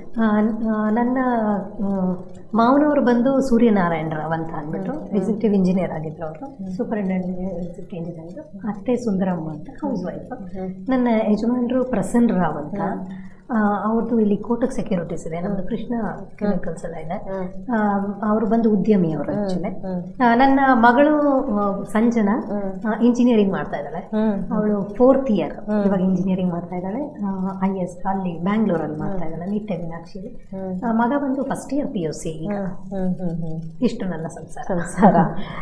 Speaker 2: ನನ್ನ ಆ, ಮಾವನವರು ಬಂದು ಸೂರ್ಯನಾರಾಯಣ ರಾವ್ ಅಂತ ಅಂದ್ಬಿಟ್ಟು ಎಕ್ಸಿಕ್ಯೂಟಿವ್ ಇಂಜಿನಿಯರ್ ಆಗಿದ್ರು ಅವರು ಸೂಪರಿಂಟೆಂಡೆಂಟ್ ಎಕ್ಸಿಕ್ಯೂಟಿವ್ ಇಂಜಿನಿಯರ್ ಅತ್ತೆ ಸುಂದರಮ್ಮ ಅಂತ ಹೌಸ್ ವೈಫ್ ನನ್ನ ಯಜಮಾನರು ಪ್ರಸನ್ನ ರಾವ್ ಅಂತ ಆ, ಅವ್ರದ್ದು ಇಲ್ಲಿ ಕೋಟಕ್ ಸೆಕ್ಯೂರಿಟೀಸ್ ಇದೆ ನಮ್ಮದು ಕೃಷ್ಣ ಕೆಮಿಕಲ್ಸ್ ಎಲ್ಲ ಇದೆ ಆ, ಅವರು ಬಂದು ಉದ್ಯಮಿ ಅವರು ಆ್ಯಕ್ಚುಲಿ ನನ್ನ ಮಗಳು ಆ, ಸಂಜನಾ ಇಂಜಿನಿಯರಿಂಗ್ ಮಾಡ್ತಾ ಇದ್ದಾಳೆ
Speaker 1: ಹ್ಮ್
Speaker 2: ಅವಳು ಫೋರ್ತ್ ಇಯರ್ ಇವಾಗ ಇಂಜಿನಿಯರಿಂಗ್ ಮಾಡ್ತಾ ಇದ್ದಾಳೆ ಐ ಎಸ್ ಅಲ್ಲಿ ಬ್ಯಾಂಗ್ಳೂರಲ್ಲಿ ಮಾಡ್ತಾ ಇದ್ದಾಳೆ ನಿಟ್ಟೆ ಮೀನಾಕ್ಷಿಲಿ
Speaker 1: ಹ್ಮ್.
Speaker 2: ಆ, ಮಗ ಬಂದು first year P U C ಈಗ
Speaker 1: ಹ್ಮ್ ಹ್ಮ್ ಹ್ಮ್
Speaker 2: ಇಷ್ಟು ನನ್ನ ಸಂಸಾರ
Speaker 1: ಸಂಸಾರ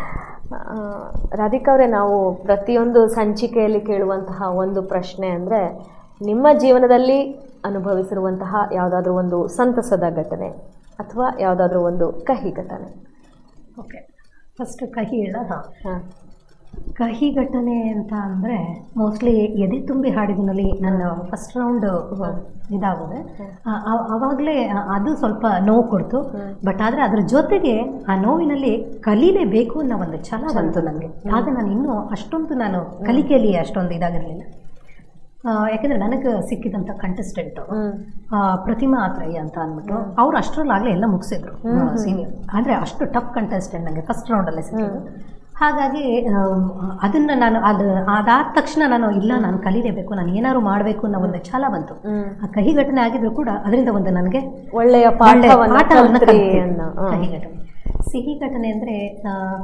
Speaker 1: ಆ, ರಾಧಿಕಾ ಅವರೇ ನಾವು ಪ್ರತಿಯೊಂದು ಸಂಚಿಕೆಯಲ್ಲಿ ಕೇಳುವಂತಹ ಒಂದು ಪ್ರಶ್ನೆ ಅಂದರೆ ನಿಮ್ಮ ಜೀವನದಲ್ಲಿ ಅನುಭವಿಸಿರುವಂತಹ ಯಾವುದಾದ್ರೂ ಒಂದು ಸಂತಸದ ಘಟನೆ ಅಥವಾ ಯಾವುದಾದ್ರೂ ಒಂದು ಕಹಿ ಘಟನೆ
Speaker 2: ಓಕೆ ಫಸ್ಟ್ ಕಹಿ ಹೇಳ ಹಾಂ
Speaker 1: ಹಾಂ
Speaker 2: ಕಹಿ ಘಟನೆ ಅಂತ ಅಂದರೆ ಮೋಸ್ಟ್ಲಿ ಎದೆ ತುಂಬಿ ಹಾಡಿದಿನಲ್ಲಿ ನನ್ನ ಫಸ್ಟ್ ರೌಂಡ್ ಇದಾಗಿದೆ ಆವಾಗಲೇ ಅದು ಸ್ವಲ್ಪ ನೋವು ಕೊಡ್ತು ಬಟ್ ಆದರೆ ಅದ್ರ ಜೊತೆಗೆ ಆ ನೋವಿನಲ್ಲಿ ಕಲೀಲೇಬೇಕು ಅನ್ನೋ ಒಂದು ಛಲ ಬಂತು ನನಗೆ ಆಗ ನಾನು ಇನ್ನೂ ಅಷ್ಟೊಂದು ನಾನು ಕಲಿಕೆಯಲ್ಲಿ ಅಷ್ಟೊಂದು ಇದಾಗಿರಲಿಲ್ಲ ಯಾಕೆಂದರೆ ನನಗೆ ಸಿಕ್ಕಿದಂಥ ಕಂಟೆಸ್ಟೆಂಟು
Speaker 1: ಹ್ಮ್
Speaker 2: ಪ್ರತಿಮಾ ಆತ್ರಯ್ಯ ಅಂತ ಅಂದ್ಬಿಟ್ಟು ಅವ್ರು ಅಷ್ಟರಲ್ಲಾಗಲೇ ಎಲ್ಲ ಮುಗಿಸಿದ್ರು ಸೀನಿಯರ್ ಅಂದರೆ ಅಷ್ಟು ಟಫ್ ಕಂಟೆಸ್ಟೆಂಟ್ ನನಗೆ ಫಸ್ಟ್ ರೌಂಡಲ್ಲೇ ಸಿಕ್ಕಿದ್ದು ಹಾಗಾಗಿ ಆಮ್, ಅದನ್ನ ನಾನು ಅದು ಅದಾದ ತಕ್ಷಣ ನಾನು ಇಲ್ಲ ನಾನು ಕಲೀಲೇಬೇಕು ನಾನು ಏನಾದ್ರು ಮಾಡಬೇಕು ಅನ್ನೋ ಒಂದು ಛಲ ಬಂತು
Speaker 1: ಹ್ಮ್
Speaker 2: ಆ ಕಹಿ ಘಟನೆ ಆಗಿದ್ರು ಕೂಡ ಅದರಿಂದ ಒಂದು ನನಗೆ
Speaker 1: ಒಳ್ಳೆಯ
Speaker 2: ಒಳ್ಳೆಯ
Speaker 1: ಪಾಠವನ್ನ
Speaker 2: ಪಾಠವನ್ನ
Speaker 1: ಕಲ್ತ್ರಿ
Speaker 2: ಕಲಿತೆ.
Speaker 1: ಅನ್ನೋ ಹಾ.
Speaker 2: ಕಹಿ ಘಟನೆ ಸಿಹಿ ಘಟನೆ ಅಂದರೆ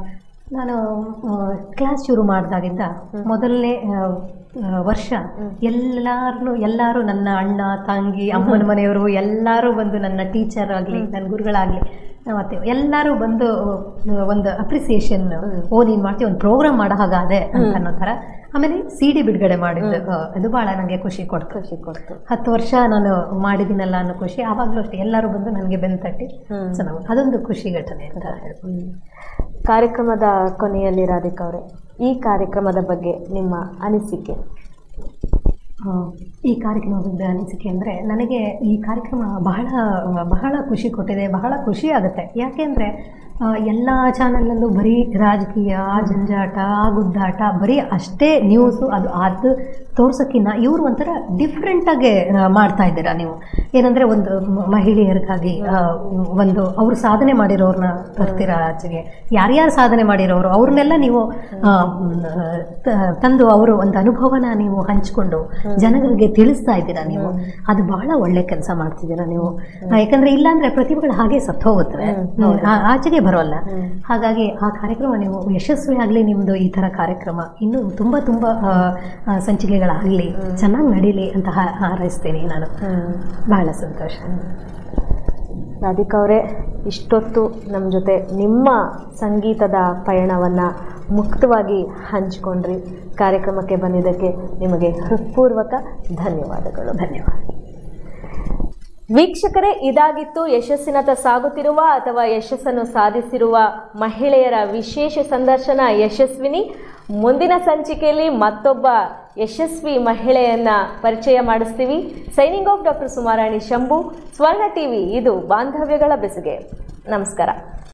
Speaker 2: ನಾನು ಕ್ಲಾಸ್ ಶುರು ಮಾಡಿದಾಗಿಂದ ಮೊದಲನೇ ಆ, ಆ, ವರ್ಷ ಎಲ್ಲಾರು ಎಲ್ಲರೂ ನನ್ನ ಅಣ್ಣ ತಂಗಿ ಅಮ್ಮನ ಮನೆಯವರು ಎಲ್ಲರೂ ಬಂದು ನನ್ನ ಟೀಚರ್ ಆಗಲಿ ನನ್ನ ಗುರುಗಳಾಗಲಿ ಮತ್ತೆ ಎಲ್ಲರೂ ಬಂದು ಆ, ಒಂದು ಅಪ್ರಿಸಿಯೇಷನ್ ಓ ನೀನು ಮಾಡ್ತೀವಿ ಒಂದು ಪ್ರೋಗ್ರಾಮ್ ಮಾಡೋ ಹಾಗಾದೆ ಅಂತ ಅನ್ನೋ ಥರ ಆಮೇಲೆ ಸಿ ಡಿ ಬಿಡುಗಡೆ ಮಾಡಿದ್ದು ಆ, ಅದು ಭಾಳ ನನಗೆ ಖುಷಿ ಕೊಡ್ತು
Speaker 1: ಖುಷಿ ಕೊಡ್ತು
Speaker 2: ಹತ್ತು ವರ್ಷ ನಾನು ಮಾಡಿದ್ದೀನಲ್ಲ ಅನ್ನೋ ಖುಷಿ ಆವಾಗಲೂ ಅಷ್ಟೇ ಎಲ್ಲರೂ ಬಂದು ನನಗೆ ಬೆನ್ನು ತಟ್ಟಿ
Speaker 1: ಹ್ಮ್.
Speaker 2: ಚೆನ್ನಾಗಿ ಅದೊಂದು ಖುಷಿ ಘಟನೆ ಅಂತ ಹೇಳ್ಬೋದು
Speaker 1: ಕಾರ್ಯಕ್ರಮದ ಕೊನೆಯಲ್ಲಿ ರಾಧಿಕಾ ಅವರೇ ಈ ಕಾರ್ಯಕ್ರಮದ ಬಗ್ಗೆ ನಿಮ್ಮ ಅನಿಸಿಕೆ
Speaker 2: ಆ, ಈ ಕಾರ್ಯಕ್ರಮದ ಅನಿಸಿಕೆ ಅಂದರೆ ನನಗೆ ಈ ಕಾರ್ಯಕ್ರಮ ಬಹಳ ಬಹಳ ಖುಷಿ ಕೊಟ್ಟಿದೆ ಬಹಳ ಖುಷಿ ಆಗುತ್ತೆ ಯಾಕೆ ಅಂದರೆ ಎಲ್ಲ ಚಾನಲಲ್ಲೂ ಬರೀ ರಾಜಕೀಯ ಆ ಜಂಜಾಟ ಆ ಗುದ್ದಾಟ ಬರೀ ಅಷ್ಟೇ ನ್ಯೂಸು ಅದು ಅದು ತೋರ್ಸೋಕ್ಕಿಂತ ಇವರು ಒಂಥರ ಡಿಫ್ರೆಂಟಾಗೆ ಮಾಡ್ತಾ ಇದ್ದೀರಾ ನೀವು ಏನಂದರೆ ಒಂದು ಮ- ಮಹಿಳೆಯರಿಗಾಗಿ ಆ, ಒಂದು ಅವರು ಸಾಧನೆ ಮಾಡಿರೋರನ್ನ ತರ್ತೀರಾ ಆಚೆಗೆ ಯಾರ್ಯಾರು ಸಾಧನೆ ಮಾಡಿರೋರು ಅವ್ರನ್ನೆಲ್ಲ ನೀವು ಆ, ಮ್, ತ- ತಂದು ಅವರು ಒಂದು ಅನುಭವನ ನೀವು ಹಂಚಿಕೊಂಡು ಜನಗಳಿಗೆ ತಿಳಿಸ್ತಾ ಇದ್ದೀರಾ ನೀವು ಅದು ಬಹಳ ಒಳ್ಳೆ ಕೆಲಸ ಮಾಡ್ತಿದ್ದೀರಾ ನೀವು ಆ, ಯಾಕಂದ್ರೆ ಇಲ್ಲಾಂದ್ರೆ ಪ್ರತಿಭೆಗಳು ಹಾಗೆ ಸತ್ತು ಹೋಗುತ್ತವೆ ಆ- ಆಚೆಗೆ ಬರೋಲ್ಲ ಹಾಗಾಗಿ ಆ ಕಾರ್ಯಕ್ರಮ ನೀವು ಯಶಸ್ವಿಯಾಗಲಿ ನಿಮ್ಮದು ಈ ಥರ ಕಾರ್ಯಕ್ರಮ ಇನ್ನೂ ತುಂಬ ತುಂಬ ಆ, ಆ, ಸಂಚಿಕೆಗಳಾಗಲಿ ಚೆನ್ನಾಗಿ ನಡೀಲಿ ಅಂತ ಹಾ- ಹಾರೈಸ್ತೀನಿ ನಾನು ಬಹಳ ಸಂತೋಷ
Speaker 1: ರಾಧಿಕಾ ಅವರೇ ಇಷ್ಟೊತ್ತು ನಮ್ಮ ಜೊತೆ ನಿಮ್ಮ ಸಂಗೀತದ ಪಯಣವನ್ನು ಮುಕ್ತವಾಗಿ ಹಂಚಿಕೊಂಡ್ರಿ ಕಾರ್ಯಕ್ರಮಕ್ಕೆ ಬಂದಿದ್ದಕ್ಕೆ ನಿಮಗೆ ಹೃತ್ಪೂರ್ವಕ ಧನ್ಯವಾದಗಳು
Speaker 2: ಧನ್ಯವಾದ
Speaker 1: ವೀಕ್ಷಕರೇ ಇದಾಗಿತ್ತು ಯಶಸ್ಸಿನತ್ತ ಸಾಗುತ್ತಿರುವ ಅಥವಾ ಯಶಸ್ಸನ್ನು ಸಾಧಿಸಿರುವ ಮಹಿಳೆಯರ ವಿಶೇಷ ಸಂದರ್ಶನ ಯಶಸ್ವಿನಿ ಮುಂದಿನ ಸಂಚಿಕೆಯಲ್ಲಿ ಮತ್ತೊಬ್ಬ ಯಶಸ್ವಿ ಮಹಿಳೆಯನ್ನ ಪರಿಚಯ ಮಾಡಿಸ್ತೀವಿ signing off doctor Sumarani Shambhu Swarna TV ಇದು ಬಾಂಧವ್ಯಗಳ ಬೆಸುಗೆ ನಮಸ್ಕಾರ